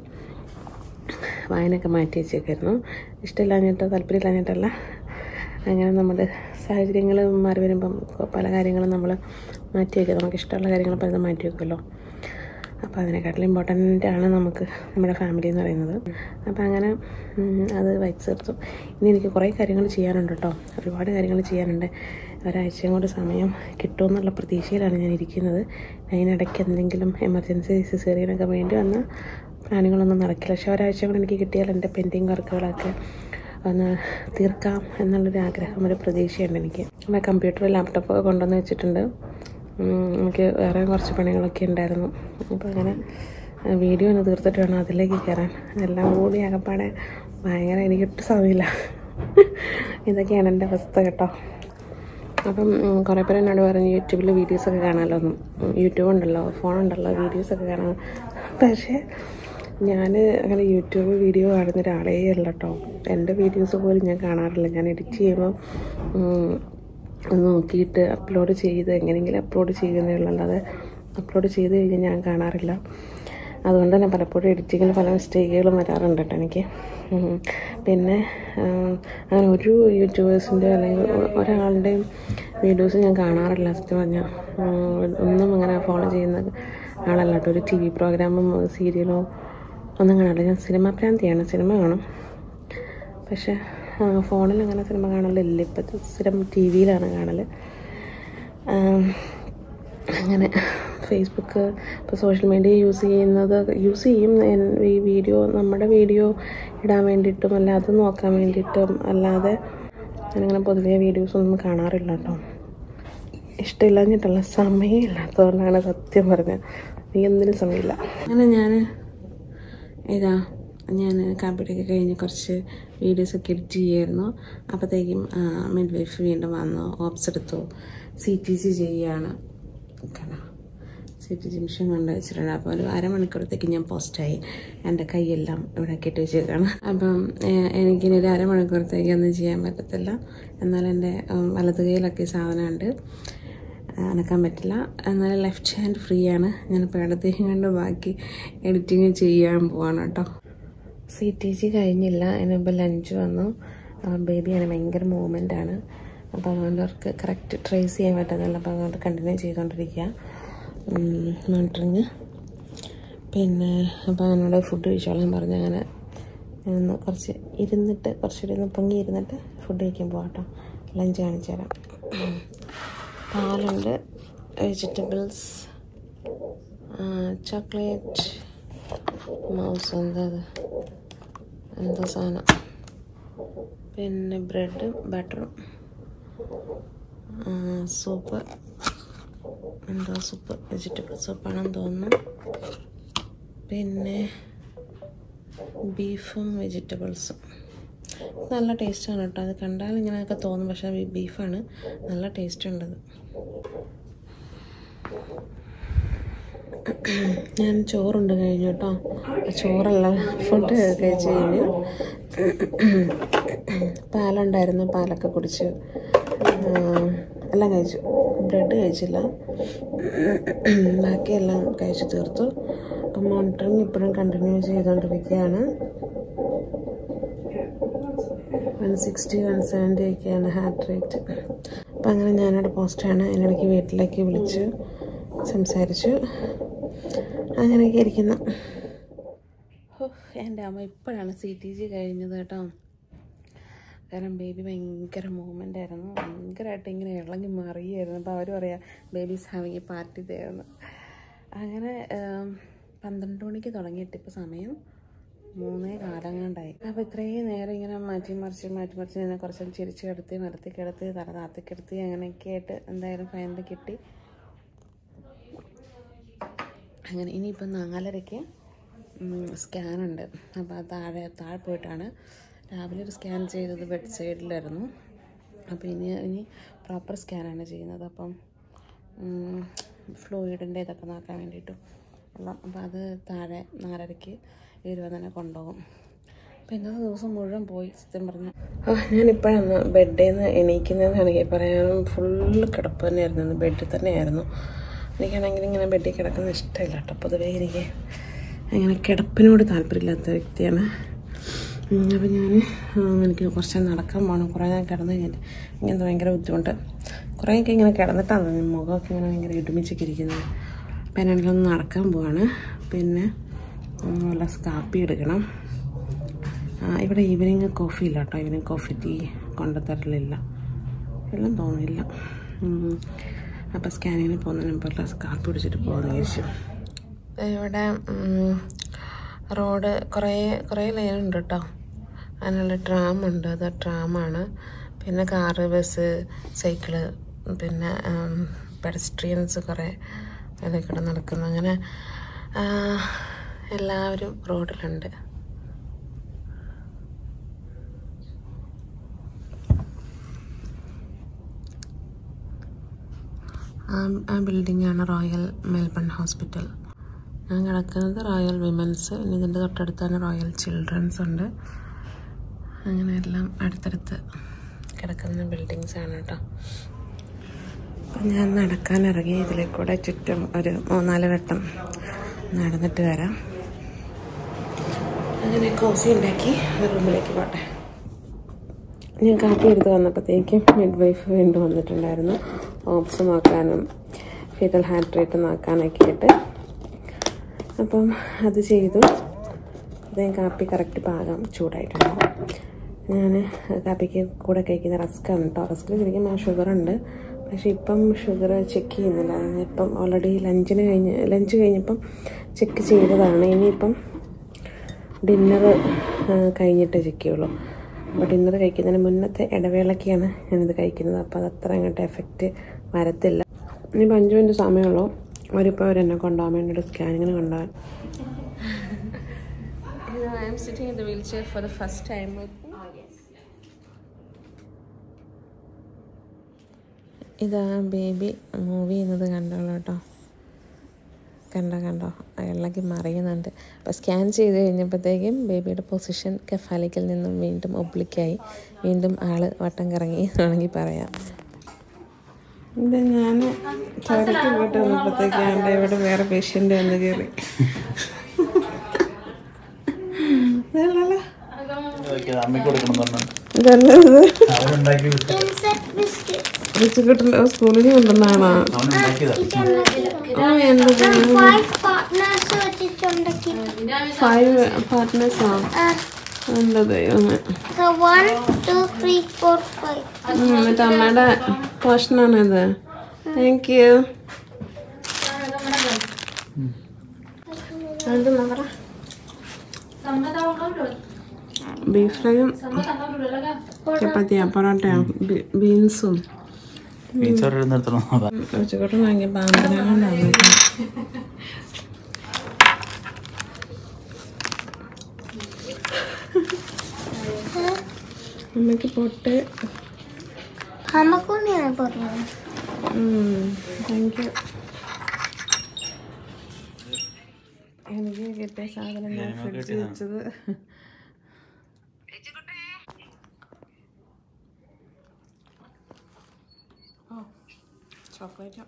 വായനയൊക്കെ മാറ്റി വെച്ചേക്കായിരുന്നു ഇഷ്ടമില്ലാഞ്ഞിട്ടോ താല്പര്യമില്ലാഞ്ഞിട്ടല്ല അങ്ങനെ നമ്മുടെ സാഹചര്യങ്ങൾ മാറി വരുമ്പം പല കാര്യങ്ങളും നമ്മൾ മാറ്റി വയ്ക്കുക നമുക്ക് ഇഷ്ടമുള്ള കാര്യങ്ങൾ പലതും മാറ്റി വെക്കുമല്ലോ അപ്പോൾ അതിനെക്കാട്ടിലും ഇമ്പോർട്ടൻ്റ് ആണ് നമുക്ക് നമ്മുടെ ഫാമിലി എന്ന് പറയുന്നത് അപ്പോൾ അങ്ങനെ ഉം, അത് വായിച്ചു തീർത്തു ഇനി എനിക്ക് കുറേ കാര്യങ്ങൾ ചെയ്യാനുണ്ട് കേട്ടോ ഒരുപാട് കാര്യങ്ങൾ ചെയ്യാനുണ്ട് ഒരാഴ്ചയും കൂടി സമയം കിട്ടുമെന്നുള്ള പ്രതീക്ഷയിലാണ് ഞാൻ ഇരിക്കുന്നത് അതിനിടയ്ക്ക് എന്തെങ്കിലും എമർജൻസി സിസേറിയനൊക്കെ വേണ്ടി വന്ന പ്ലാനുകളൊന്നും നടക്കില്ല പക്ഷേ ഒരാഴ്ച കൂടി എനിക്ക് കിട്ടിയാൽ എൻ്റെ പെൻഡിങ് വർക്കുകളൊക്കെ ഒന്ന് തീർക്കാം എന്നുള്ളൊരു ആഗ്രഹം ഒരു പ്രതീക്ഷയുണ്ട് എനിക്ക് നമ്മുടെ കമ്പ്യൂട്ടർ ലാപ്ടോപ്പൊക്കെ കൊണ്ടുവന്ന് വെച്ചിട്ടുണ്ട് ഉം, എനിക്ക് വേറെ കുറച്ച് പണികളൊക്കെ ഉണ്ടായിരുന്നു അപ്പോൾ അങ്ങനെ ആ, വീഡിയോ ഒന്ന് തീർത്തിട്ട് വേണം അതിലേക്ക് കയറാൻ എല്ലാം കൂടി ആകപ്പാടെ ഭയങ്കര എനിക്കൊട്ടും സമയമില്ല ഇതൊക്കെയാണ് എൻ്റെ അവസ്ഥ കേട്ടോ അപ്പം ഉം, കുറേ പേര് എന്നോട് പറഞ്ഞു യൂട്യൂബിൽ വീഡിയോസൊക്കെ കാണാമല്ലോ ഒന്നും യൂട്യൂബ് ഉണ്ടല്ലോ ഫോണുണ്ടല്ലോ വീഡിയോസൊക്കെ കാണാം പക്ഷേ ഞാൻ അങ്ങനെ യൂട്യൂബ് വീഡിയോ കാണുന്ന ഒരാളേ അല്ല കേട്ടോ എൻ്റെ വീഡിയോസ് പോലും ഞാൻ കാണാറില്ല ഞാൻ എഡിറ്റ് ചെയ്യുമ്പോൾ ഉം, അത് നോക്കിയിട്ട് അപ്ലോഡ് ചെയ്ത് എങ്ങനെയെങ്കിലും അപ്ലോഡ് ചെയ്യുന്നേ ഉള്ളൂ അല്ലാതെ അപ്ലോഡ് ചെയ്ത് കഴിഞ്ഞാൽ ഞാൻ കാണാറില്ല അതുകൊണ്ട് തന്നെ പലപ്പോഴും എഡിറ്റിങ്ങിൽ പല മിസ്റ്റേക്കുകളും വരാറുണ്ട് കേട്ടോ എനിക്ക് ഉം. പിന്നെ ഉം, അങ്ങനെ ഒരു യൂട്യൂബേഴ്സിൻ്റെ അല്ലെങ്കിൽ ഒ- ഒരാളുടെയും വീഡിയോസ് ഞാൻ കാണാറില്ല സത്യം പറഞ്ഞാൽ ഉം, ഒന്നും അങ്ങനെ ഫോളോ ചെയ്യുന്ന ആളല്ല കേട്ടോ ഒരു ടി വി പ്രോഗ്രാമും സീരിയലോ ഒന്നും കാണാറില്ല ഞാൻ സിനിമ പ്രാന്തിയാണ് സിനിമ കാണും പക്ഷേ ആ, ഫോണിൽ അങ്ങനെ സിനിമ കാണലില്ല ഇപ്പം സ്ഥിരം ടി വിയിലാണ് കാണൽ ആം, അങ്ങനെ ഫേസ്ബുക്ക് ഇപ്പോൾ സോഷ്യൽ മീഡിയ യൂസ് ചെയ്യുന്നത് യൂസ് ചെയ്യും എൻ- ഈ വീഡിയോ നമ്മുടെ വീഡിയോ ഇടാൻ വേണ്ടിയിട്ടും അല്ല അത് നോക്കാൻ വേണ്ടിയിട്ടും അല്ലാതെ ഞാനങ്ങനെ പൊതുവേ വീഡിയോസ് ഒന്നും കാണാറില്ല കേട്ടോ ഇഷ്ടമില്ലാഞ്ഞിട്ടുള്ള സമയമില്ലാത്തതുകൊണ്ടാണ് സത്യം പറഞ്ഞത് നീ ഒന്നിനും സമയമില്ല അങ്ങനെ ഞാൻ ഇതാ ഞാൻ കാപ്പിയൊക്കെ കഴിഞ്ഞ് കുറച്ച് വീഡിയോസൊക്കെ എഡിറ്റ് ചെയ്യായിരുന്നു അപ്പോഴത്തേക്കും മിഡ് വൈഫ് വീണ്ടും വന്നു ഓപ്സ് എടുത്തു സി ടി ജി ചെയ്യുകയാണ് കാണാം സി ടി ജി മിഷൻ കൊണ്ട് വെച്ചിട്ടുണ്ട് അപ്പോൾ ഒരു അരമണിക്കൂറത്തേക്ക് ഞാൻ പോസ്റ്റായി എൻ്റെ കൈയെല്ലാം ഇവിടെ കെട്ടി വെച്ചേക്കാണ് അപ്പം ഏഹ്, എനിക്കിനി ഒരു അരമണിക്കൂറത്തേക്ക് ഒന്നും ചെയ്യാൻ പറ്റത്തില്ല എന്നാൽ എൻ്റെ ഉം, വലത് കൈയിലൊക്കെ ഈ സാധനമുണ്ട് അനക്കാൻ പറ്റില്ല എന്നാലും ലെഫ്റ്റ് ഹാൻഡ് ഫ്രീ ആണ് ഞാനിപ്പോൾ ഇടത്തേക്കും കണ്ട് ബാക്കി എഡിറ്റിങ് ചെയ്യാൻ പോവാണ് കേട്ടോ സി ടി ജി കഴിഞ്ഞില്ല അതിനുമ്പോൾ ലഞ്ച് വന്നു ബേബിയാണ് ഭയങ്കര മൂവ്മെൻ്റ് ആണ് അപ്പോൾ അതുകൊണ്ട് അവർക്ക് കറക്റ്റ് ട്രേസ് ചെയ്യാൻ പറ്റുന്നില്ല അപ്പോൾ അതുകൊണ്ട് കണ്ടിന്യൂ ചെയ്തുകൊണ്ടിരിക്കുക മോണിറ്ററിങ് പിന്നെ അപ്പോൾ എന്നോട് ഫുഡ് കഴിച്ചോളാൻ പറഞ്ഞ് അങ്ങനെ ഞാനൊന്ന് കുറച്ച് ഇരുന്നിട്ട് കുറച്ചുകൂടി ഒന്ന് പൊങ്ങി ഇരുന്നിട്ട് ഫുഡ് കഴിക്കാൻ പോകാം കേട്ടോ ലഞ്ച് കാണിച്ചു തരാം പാലുണ്ട് വെജിറ്റബിൾസ് ചോക്ലേറ്റ് മൗസ് എന്താ അത് എന്തോ സാധനം പിന്നെ ബ്രെഡും ബട്ടറും സൂപ്പ് എന്തോ സൂപ്പ് വെജിറ്റബിൾ സൂപ്പാണെന്ന് തോന്നുന്നു പിന്നെ ബീഫും വെജിറ്റബിൾസും നല്ല ടേസ്റ്റാണ് കേട്ടോ അത് കണ്ടാൽ ഇങ്ങനെയൊക്കെ തോന്നും പക്ഷേ ബീ- ബീഫാണ് നല്ല ടേസ്റ്റ് ഉണ്ടത് ഞാൻ ചോറുണ്ട് കഴിഞ്ഞു കേട്ടോ ചോറല്ല ഫുഡ് കഴിച്ച് കഴിഞ്ഞു പാലുണ്ടായിരുന്നു പാലൊക്കെ കുടിച്ച് ഉം, എല്ലാം കഴിച്ചു ബ്രെഡ് കഴിച്ചില്ല ബാക്കിയെല്ലാം കഴിച്ചു തീർത്തു അപ്പം മോണിറ്ററിങ് ഇപ്പോഴും കണ്ടിന്യൂ ചെയ്തുകൊണ്ടിരിക്കുകയാണ് വൺ സിക്സ്റ്റി വൺ സെവൻറ്റി ഒക്കെയാണ് ഹാർട്ട് റേറ്റ് അപ്പം അങ്ങനെ ഞാനവിടെ പോസ്റ്റാണ് അതിനിടയ്ക്ക് വീട്ടിലേക്ക് വിളിച്ചു സംസാരിച്ചു അങ്ങനെയൊക്കെ ഇരിക്കുന്നു ഹോ, എൻ്റെ അമ്മ ഇപ്പോഴാണ് സി ടി ജി കഴിഞ്ഞത് കേട്ടോ കാരണം ബേബി ഭയങ്കര മൂവ്മെൻ്റ് ആയിരുന്നു ഭയങ്കരമായിട്ട് ഇങ്ങനെ ഇളകി മറിയായിരുന്നു അപ്പോൾ അവർ പറയാം ബേബീസ് ഹാവിങ് എ പാർട്ടി തരുന്നു അങ്ങനെ ഉം, പന്ത്രണ്ട് മണിക്ക് തുടങ്ങിയിട്ട് ഇപ്പോൾ സമയം മൂന്നേ കാലങ്ങാണ്ടായി അപ്പോൾ ഇത്രയും നേരം ഇങ്ങനെ മാറ്റി മറിച്ച് മാറ്റി മറിച്ച് ഞാൻ കുറച്ച് ചിരിച്ച് കിടത്തി മരത്തി കിടത്തി തല താത്തി കിടത്തി അങ്ങനെയൊക്കെ ആയിട്ട് എന്തായാലും ഫൈനൽ കിട്ടി അങ്ങനെ ഇനിയിപ്പോൾ നാലരയ്ക്ക് സ്കാനുണ്ട് അപ്പോൾ ആ താഴെ താഴെ പോയിട്ടാണ് രാവിലെ ഒരു സ്കാൻ ചെയ്തത് ബെഡ് സൈഡിലായിരുന്നു അപ്പോൾ ഇനി ഇനി പ്രോപ്പർ സ്കാനാണ് ചെയ്യുന്നത് അപ്പം ഫ്ലൂയിഡിൻ്റെ ഇതൊക്കെ നോക്കാൻ വേണ്ടിയിട്ടും എല്ലാം അപ്പോൾ അത് താഴെ നാലരയ്ക്ക് ഇരുപത് തന്നെ കൊണ്ടുപോകും അപ്പോൾ ഇന്നത്തെ ദിവസം മുഴുവൻ പോയി സത്യം പറഞ്ഞു ആ ഞാനിപ്പോഴാണ് ബെഡിൽ നിന്ന് എണീക്കുന്നതെന്നാണെങ്കിൽ പറയാനും ഫുള്ള് കിടപ്പ് തന്നെയായിരുന്നു ബെഡിൽ തന്നെയായിരുന്നു എനിക്കാണെങ്കിൽ ഇങ്ങനെ ബെഡിൽ കിടക്കുന്നത് ഇഷ്ടമില്ല കേട്ടോ പൊതുവേ എനിക്ക് അങ്ങനെ കിടപ്പിനോട് താല്പര്യമില്ലാത്ത വ്യക്തിയാണ് അപ്പോൾ ഞാൻ എനിക്ക് കുറച്ച് നടക്കാൻ പോകണം കുറേ ഞാൻ കിടന്ന് കഴിഞ്ഞിട്ട് ഇങ്ങനത്തെ ഭയങ്കര ബുദ്ധിമുട്ട് കുറേയൊക്കെ ഇങ്ങനെ കിടന്നിട്ടാണ് മുഖമൊക്കെ ഇങ്ങനെ ഭയങ്കര ഇടുമിച്ചൊക്കെ ഇരിക്കുന്നത് അപ്പം എന്നാണെങ്കിലും ഒന്ന് നടക്കാൻ പോവാണ് പിന്നെ ഉം, വല്ല കാപ്പി എടുക്കണം ആ, ഇവിടെ ഈവനിങ് കോഫി ഇല്ല കേട്ടോ ഈവനിങ് കോഫി ടീ കൊണ്ടുതരലില്ല എല്ലാം തോന്നില്ല അപ്പോൾ സ്കാനിങ്ങിന് പോകുന്നതിന് മുമ്പ് ഒരു ഗ്ലാസ് കാപ്പി കുടിച്ചിട്ട് പോകുമെന്ന് വിചാരിച്ചു ഇവിടെ റോഡ് കുറേ കുറേ ലൈൻ ഉണ്ട് കേട്ടോ അതിനുള്ള ട്രാം ഉണ്ട് അത് ട്രാമാണ് പിന്നെ കാറ് ബസ് സൈക്കിള് പിന്നെ പെഡസ്ട്രിയൻസ് കുറേ അതിലൂടെ നടക്കുന്നു അങ്ങനെ ആ, എല്ലാവരും റോഡിലുണ്ട് ആ- ആ ബിൽഡിംഗാണ് റോയൽ മെൽബൺ ഹോസ്പിറ്റൽ ഞാൻ കിടക്കുന്നത് റോയൽ വിമൻസ് ഇനി ഇതിൻ്റെ തൊട്ടടുത്താണ് റോയൽ ചിൽഡ്രൻസ് ഉണ്ട് അങ്ങനെ എല്ലാം അടുത്തടുത്ത് കിടക്കുന്ന ബിൽഡിങ്സ് ആണ് കേട്ടോ അപ്പം ഞാൻ നടക്കാൻ ഇറങ്ങി ഇതിലെ കൂടെ ചുറ്റും ഒരു മൂന്നാല് വട്ടം നടന്നിട്ട് വരാം അങ്ങനെ കോഫി ഉണ്ടാക്കി റൂമിലേക്ക് പോട്ടെ ഞാൻ കാപ്പി എടുത്ത് വന്നപ്പോഴത്തേക്കും മിഡ് വൈഫ് വീണ്ടും വന്നിട്ടുണ്ടായിരുന്നു ഓപ്സ് നോക്കാനും ഫീറ്റൽ ഹാർട്ട് റേറ്റ് നോക്കാനൊക്കെ ആയിട്ട് അപ്പം അത് ചെയ്തു അതേ കാപ്പി കറക്റ്റ് പാകം ചൂടായിട്ടുണ്ട് ഞാൻ കാപ്പിക്ക് കൂടെ കഴിക്കുന്ന റസ്ക്കാണ് കേട്ടോ റസ്കിൽ ശരിക്കും ആ ഷുഗർ ഉണ്ട് പക്ഷേ ഇപ്പം ഷുഗർ ചെക്ക് ചെയ്യുന്നില്ല ഇപ്പം ഓൾറെഡി ലഞ്ചിന് കഴിഞ്ഞ് ലഞ്ച് കഴിഞ്ഞപ്പം ചെക്ക് ചെയ്തതാണ് ഇനിയിപ്പം ഡിന്നർ കഴിഞ്ഞിട്ട് ചെക്ക് ചെയ്യുള്ളൂ അപ്പോൾ ഡിന്നർ കഴിക്കുന്നതിന് മുന്നത്തെ ഇടവേളയ്ക്കാണ് ഞാനിത് കഴിക്കുന്നത് അപ്പോൾ അത് അത്ര അങ്ങോട്ട് എഫക്റ്റ് വരത്തില്ല ഇനിയിപ്പോൾ അഞ്ച് മിനിറ്റ് സമയമുള്ളൂ അവരിപ്പോൾ അവരെന്നെ കൊണ്ടുപോകാൻ വേണ്ടിയിട്ട് സ്കാനിങ്ങിന് കൊണ്ടുപോകാൻ I am sitting in the wheel chair for the first time ഇതാ ബേബി മൂവ് ചെയ്യുന്നത് കണ്ടോളൂ കേട്ടോ കണ്ടോ കണ്ടോ അയാളിലേക്ക് മറിയുന്നുണ്ട് അപ്പോൾ സ്കാൻ ചെയ്ത് കഴിഞ്ഞപ്പോഴത്തേക്കും ബേബിയുടെ പൊസിഷൻ കെഫാലിക്കിൽ നിന്നും വീണ്ടും ഒബ്ലിക്കായി വീണ്ടും ആള് വട്ടം കറങ്ങി വേണമെങ്കിൽ പറയാം ഇത് ഞാൻ ചോരയ്ക്ക് പോയിട്ട് വന്നപ്പോഴത്തേക്കാണ്ട് ഇവിടെ വേറെ പേഷ്യൻ്റ് വന്ന് കയറി ഇതല്ലല്ലോ അമ്മയ്ക്ക് കൊടുക്കണം എന്ന് പറഞ്ഞു ഇതല്ല ഇത് അവനുണ്ടാക്കി റിച്ചുകുട്ടൻ്റെ സ്കൂളിൽ കൊണ്ടുവന്നാണോ അവനുണ്ടാക്കിയതാ ആ എൻ്റെ ഫൈവ് പാർട്ട്നേഴ്സ് വെച്ചിട്ടുണ്ടെങ്കിൽ ഫൈവ് പാർട്ട്നേഴ്സാ എൻ്റെ ദൈവമേ one two three four five ഉം, എന്നിട്ട് അമ്മയുടെ പോഷനാണിത് താങ്ക് യു ബീഫ് ഫ്രൈയും ചപ്പാത്തിയാ പൊറോട്ടയോ ബീൻസും ടീച്ചർ നിർത്തണം ഉച്ചക്കോട്ട് വാങ്ങിയ പാമ്പിനാണ്ടാണ് അമ്മയ്ക്ക് പൊട്ട് അമ്മക്കൊന്നെയാണ് പറഞ്ഞത് താങ്ക് യു എനിക്ക് കിട്ടിയ സാധനം ഞാൻ ഫ്രിഡ്ജിൽ വെച്ചത് ഓ ചോക്ലേറ്റ്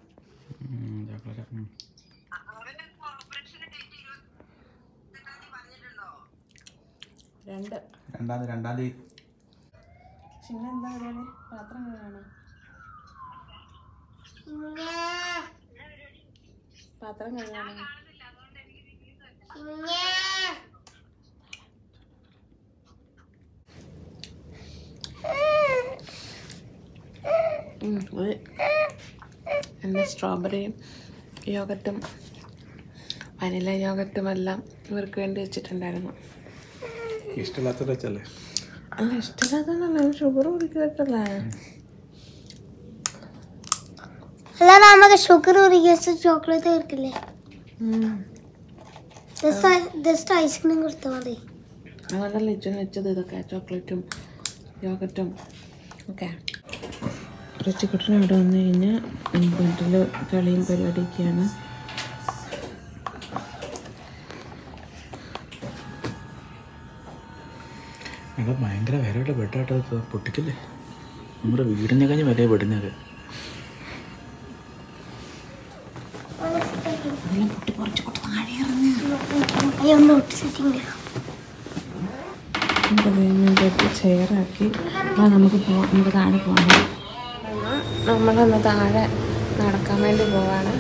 രണ്ട് രണ്ടാം തീയതി രണ്ടാം തീയതി ചിന്ന എന്താ പരിപാടി പാത്രം കഴുകാണോ പാത്രം കഴുകാണോ ഉം, ഇത് എൻ്റെ സ്ട്രോബെറിയും യോഗട്ടും വനില യോഗട്ടും എല്ലാം ഇവർക്ക് വേണ്ടി വെച്ചിട്ടുണ്ടായിരുന്നു ഇഷ്ടമില്ലാത്തത് വെച്ചല്ലേ അല്ല ഇഷ്ടമില്ലാത്തതല്ല ഷുഗർ കുടിക്കട്ടല്ലേ അല്ല നമുക്ക് ഷുഗർ ഒരു ചോക്ലേറ്റ് തീർക്കില്ലേ ജസ്റ്റ് ഐസ്ക്രീം കൊടുത്താൽ മതി അതുകൊണ്ടല്ല ഇച്ചൻ വെച്ചത് ഇതൊക്കെ ചോക്ലേറ്റും യോഗട്ടും ഓക്കെ റിച്ചിക്കുട്ടൻ അവിടെ വന്നു കഴിഞ്ഞാൽ വീട്ടിൽ കളിയും പരിപാടിയൊക്കെയാണ് ഞങ്ങൾ ഭയങ്കര വിലയുടെ ബെഡായിട്ട് പൊട്ടിക്കല്ലേ നമ്മുടെ വീടിനെ കഴിഞ്ഞ് വില ബെഡിനൊക്കെ നോട്ട് സെറ്റിംഗ് ചെയറാക്കി നമുക്ക് പോവാം നമുക്ക് താഴെ പോകണം നമ്മളൊന്ന് താഴെ നടക്കാൻ വേണ്ടി പോവാണ്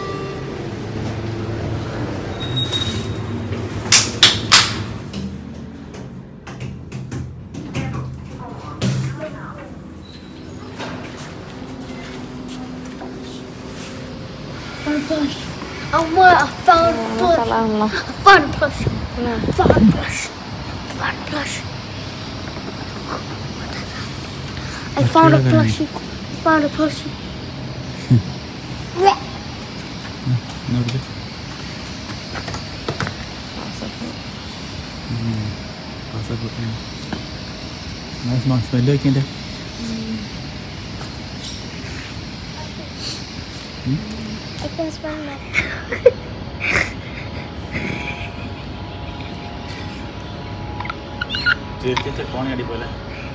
അമ്മ found plush. സ്ഥലമാണല്ലോ Fun plush. Fun plush. Fun plush. I found a plushie. Found a plushie. Yeah. Smell വയ്ക്കണ്ടേ I can smell that. ചേർത്തിട്ട് ഫോണി അടി പോലെ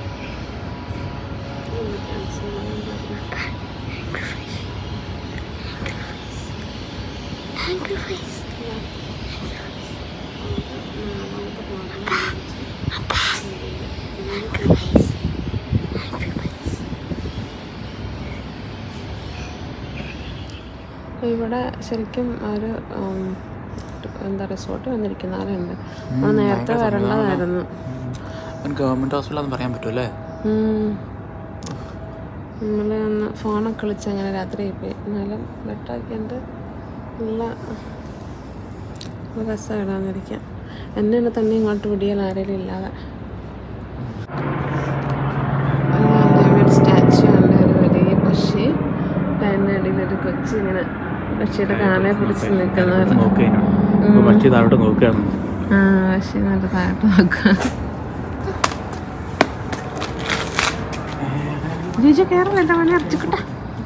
Angry face. ഇവിടെ ശരിക്കും ഒരു ഉം, എന്താ റിസോർട്ട് വന്നിരിക്കുന്ന ആളുണ്ട് നമ്മൾ നേരത്തെ വരേണ്ടതായിരുന്നു ഗവൺമെൻറ് ഹോസ്പിറ്റലാന്ന് പറയാൻ പറ്റുമല്ലേ നമ്മൾ ഒന്ന് ഫോണൊക്കെ വിളിച്ച് അങ്ങനെ രാത്രി പോയി എന്നാലും ബെട്ടാക്കിയിട്ട് നല്ല രസം ഇടാന്നിരിക്കാം എന്നെ എന്നെ തന്നെ ഇങ്ങോട്ട് വിടിയാൽ ആരെങ്കിലും ഇല്ലാതെ സ്റ്റാച്ചു ഉണ്ട് ഒരു വലിയ പക്ഷി അതിൻ്റെ അടിയിലൊരു കൊച്ചു ഇങ്ങനെ പക്ഷിയുടെ കാലെ പിടിച്ച് നിൽക്കുന്നത് നോക്കുക അപ്പോൾ പക്ഷി താഴോട്ട് നോക്കുകയാണ് ആ പക്ഷി നല്ല താഴോട്ട് നോക്കുക ജിജു കയറും എൻ്റെ മണി അടച്ചിക്കട്ടെ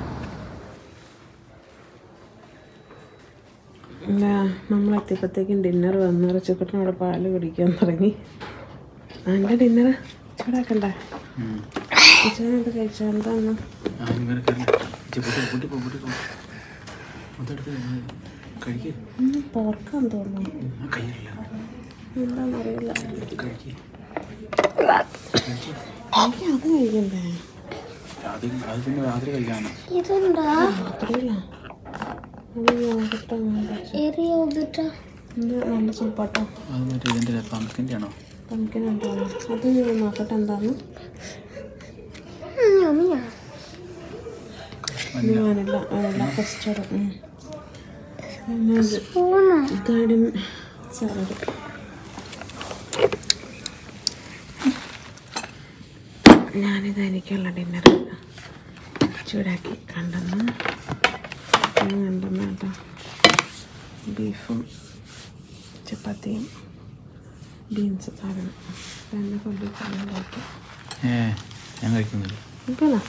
ഇല്ല നമ്മളെത്തിയപ്പോഴത്തേക്കും ഡിന്നർ വന്നു റച്ചിക്കുട്ടനോട് പാല് കുടിക്കാൻ തുടങ്ങി എൻ്റെ ഡിന്നർ ചൂടാക്കണ്ടേ ചേച്ചത് കഴിച്ചോ എന്താന്ന് ഇങ്ങനെ കയറി കൂട്ടി പോ കൂട്ടി പോ അതെടുത്ത് കഴിക്കുക പോർക്കാന്ന് തോന്നുന്നു കയ്യില്ല എന്താണെന്നറിയില്ല കഴിക്കുക എനിക്ക് അത് കഴിക്കണ്ടേ അത് അത് പിന്നെ രാത്രി കഴിക്കാണ് ഇതെന്താ അറിയില്ല അത് യോഗട്ട് ഏറി യോഗട്ട ഇത് നല്ല സൂപ്പാട്ടോ അത് മറ്റേ ഇതിൻ്റെ പമ്പിൻ്റെ ആണോ പണിക്കനുണ്ടോ അത് നോക്കട്ടെ എന്താന്ന് യമ്മിയാ ഇത് വാനില വാനില കസ്റ്റർഡ് പിന്നെ സ്പൂണോ ഗാർഡൻ സാലഡ് ഞാനിത് എനിക്കുള്ള ഡിന്നർ ചൂടാക്കി കണ്ടെന്ന് കണ്ടെന്ന് കേട്ടോ ബീഫും ചപ്പാത്തിയും ബീൻസ് സാധനം എന്നെ കൊണ്ട് ഉണ്ടാക്കി ഏ ഞാൻ കഴിക്കുന്നില്ല ഇപ്പല്ല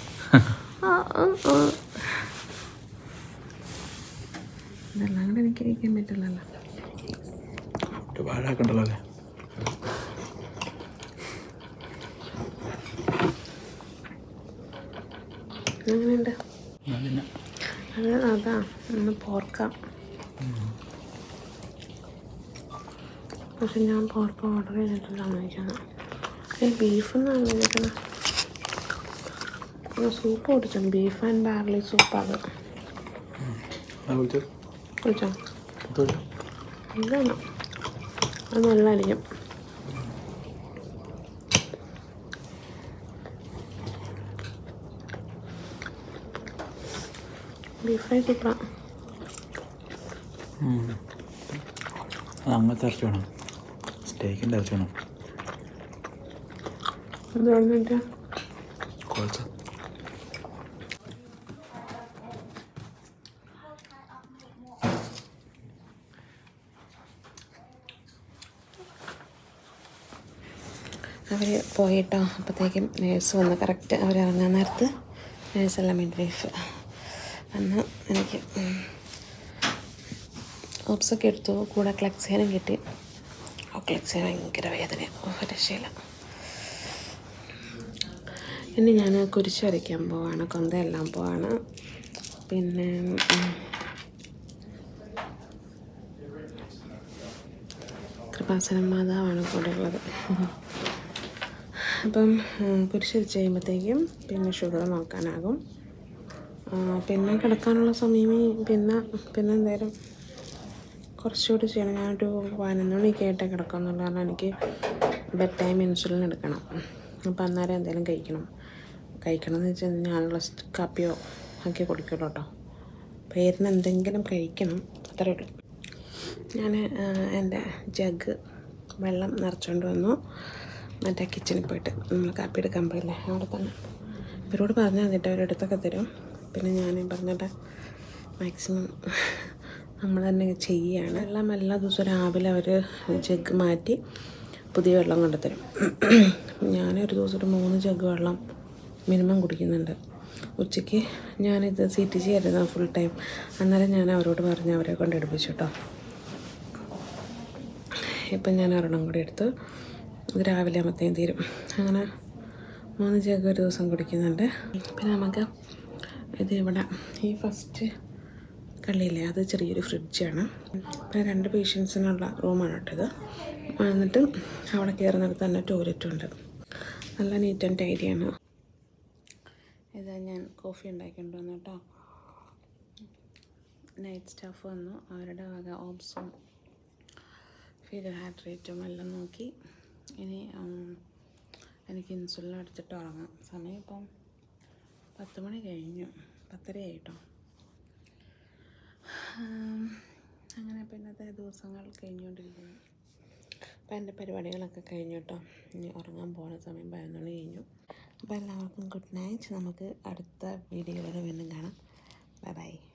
ഇതെല്ലാം കൂടെ എനിക്ക് കഴിക്കാൻ പറ്റില്ലല്ലോ പാഴാക്കണ്ടല്ലോ അല്ലേ എങ്ങനെയുണ്ട് ഞാൻ പിന്നെ അത് അതാ ഒന്ന് പോർക്കാം പക്ഷെ ഞാൻ പോർക്ക് ഓർഡർ ചെയ്തിട്ടില്ല വാങ്ങിക്കുന്നത് ഈ ബീഫ് എന്നാണ് വിളിക്കുന്നത് സൂപ്പ് കുടിച്ചു ബീഫ് ആൻഡ് ബാർലി സൂപ്പ് അത് ആ വിളിച്ചോ കുടിച്ചോ തൊഴിൽ ഇതാണ് അത് നല്ലതായിരിക്കും ബീഫ് ഫ്രൈ സൂപ്പറാണ് അത് അങ്ങനത്തെ ഇറച്ചി വേണം സ്റ്റേക്കിൻ്റെ ഇറച്ചി വേണം എന്ത് പറഞ്ഞിട്ട് കുഴച്ച അവർ പോയിട്ടോ അപ്പോഴത്തേക്കും നേഴ്സ് വന്ന് കറക്റ്റ് അവർ ഇറങ്ങാൻ നേരത്ത് നേഴ്സല്ല മിഡ് വൈഫ് വന്ന് എനിക്ക് ഓപ്സൊക്കെ എടുത്തു കൂടെ ക്ലക്സേനും കിട്ടി ആ ക്ലക്സേന ഭയങ്കര വേദന ഓ രക്ഷയില്ല ഇനി ഞാൻ കുരിശ് വരയ്ക്കാൻ പോവാണ് കൊന്തയെല്ലാം പോവാണ് പിന്നെ ഉം, കൃപാസനം മാതാവാണ് കൂടെ ഉള്ളത് അപ്പം ഉം, കുരിശ് വെച്ച് കഴിയുമ്പോഴത്തേക്കും പിന്നെ ഷുഗർ നോക്കാനാകും ആ, പിന്നെ കിടക്കാനുള്ള സമയമേ പിന്നെ പിന്നെ എന്തായാലും കുറച്ചുകൂടി ചെയ്യണം ഞാനൊരു പതിനൊന്ന് മണിയൊക്കെ ആയിട്ടേ കിടക്കാമെന്നുള്ള കാരണം എനിക്ക് ബെഡ് ടൈം ഇൻസുലിൻ എടുക്കണം അപ്പം അന്നേരം എന്തെങ്കിലും കഴിക്കണം കഴിക്കണം എന്ന് വെച്ചാൽ ഞാനുള്ള കാപ്പിയോ ഒക്കെ കുടിക്കുള്ളൂ കേട്ടോ പേരിന് എന്തെങ്കിലും കഴിക്കണം അത്രേ ഉള്ളൂ ഞാൻ എൻ്റെ ജഗ് വെള്ളം നിറച്ചുകൊണ്ട് വന്നു മറ്റേ കിച്ചണിൽ പോയിട്ട് നമ്മൾ കാപ്പി എടുക്കാൻ പോയില്ലേ അവിടെ തന്നെ ഇവരോട് പറഞ്ഞാൽ മതിട്ട് അവരെടുത്തൊക്കെ തരും പിന്നെ ഞാൻ പറഞ്ഞിട്ട് മാക്സിമം നമ്മൾ തന്നെ ചെയ്യുകയാണ് വെള്ളം എല്ലാ ദിവസവും രാവിലെ അവർ ജഗ് മാറ്റി പുതിയ വെള്ളം കൊണ്ടുതരും ഞാനൊരു ദിവസം ഒരു മൂന്ന് ജഗ് വെള്ളം മിനിമം കുടിക്കുന്നുണ്ട് ഉച്ചയ്ക്ക് ഞാനിത് സി ടി ജി ആയിരുന്നു ഫുൾ ടൈം അന്നേരം ഞാൻ അവരോട് പറഞ്ഞ് അവരെ കൊണ്ട് എടുപ്പിച്ചു കേട്ടോ ഇപ്പം ഞാൻ ഒരെണ്ണം കൂടി എടുത്ത് ഇത് രാവിലെ ആകുമ്പോഴത്തേക്കും തീരും അങ്ങനെ മൂന്ന് ജഗ് ഒരു ദിവസം കുടിക്കുന്നുണ്ട് പിന്നെ നമുക്ക് ഇത് ഇവിടെ ഈ ഫസ്റ്റ് കള്ളിയില്ലേ അത് ചെറിയൊരു ഫ്രിഡ്ജാണ് പിന്നെ രണ്ട് പേഷ്യൻസിനുള്ള റൂമാണ് കേട്ടോ ഇത് എന്നിട്ട് അവിടെ കയറുന്നിടത്ത് തന്നെ ടോയ്ലറ്റും ഉണ്ട് നല്ല നീറ്റ് ആൻഡ് ടൈഡിയാണ് ഇതാ ഞാൻ കോഫി ഉണ്ടാക്കിക്കൊണ്ട് വന്നു കേട്ടോ നൈറ്റ് സ്റ്റാഫ് വന്നു അവരുടെ വക ഓപ്സും ഫിഗർ ഹാർട്ട് റേറ്റും എല്ലാം നോക്കി ഇനി ഉം, എനിക്ക് ഇൻസുലിൻ എടുത്തിട്ട് ഉറങ്ങാം സമയം ഇപ്പം പത്ത് മണി കഴിഞ്ഞു പത്തര ആയിട്ടോ ഉം, അങ്ങനെ പിന്നത്തെ ദിവസങ്ങൾ കഴിഞ്ഞുകൊണ്ടിരിക്കുന്നു അപ്പം എൻ്റെ പരിപാടികളൊക്കെ കഴിഞ്ഞു കേട്ടോ ഇനി ഉറങ്ങാൻ പോകുന്ന സമയം പതിനൊന്ന് മണി കഴിഞ്ഞു അപ്പോൾ എല്ലാവർക്കും ഗുഡ് നൈറ്റ് നമുക്ക് അടുത്ത വീഡിയോയിൽ വീണ്ടും കാണാം ബൈ ബൈ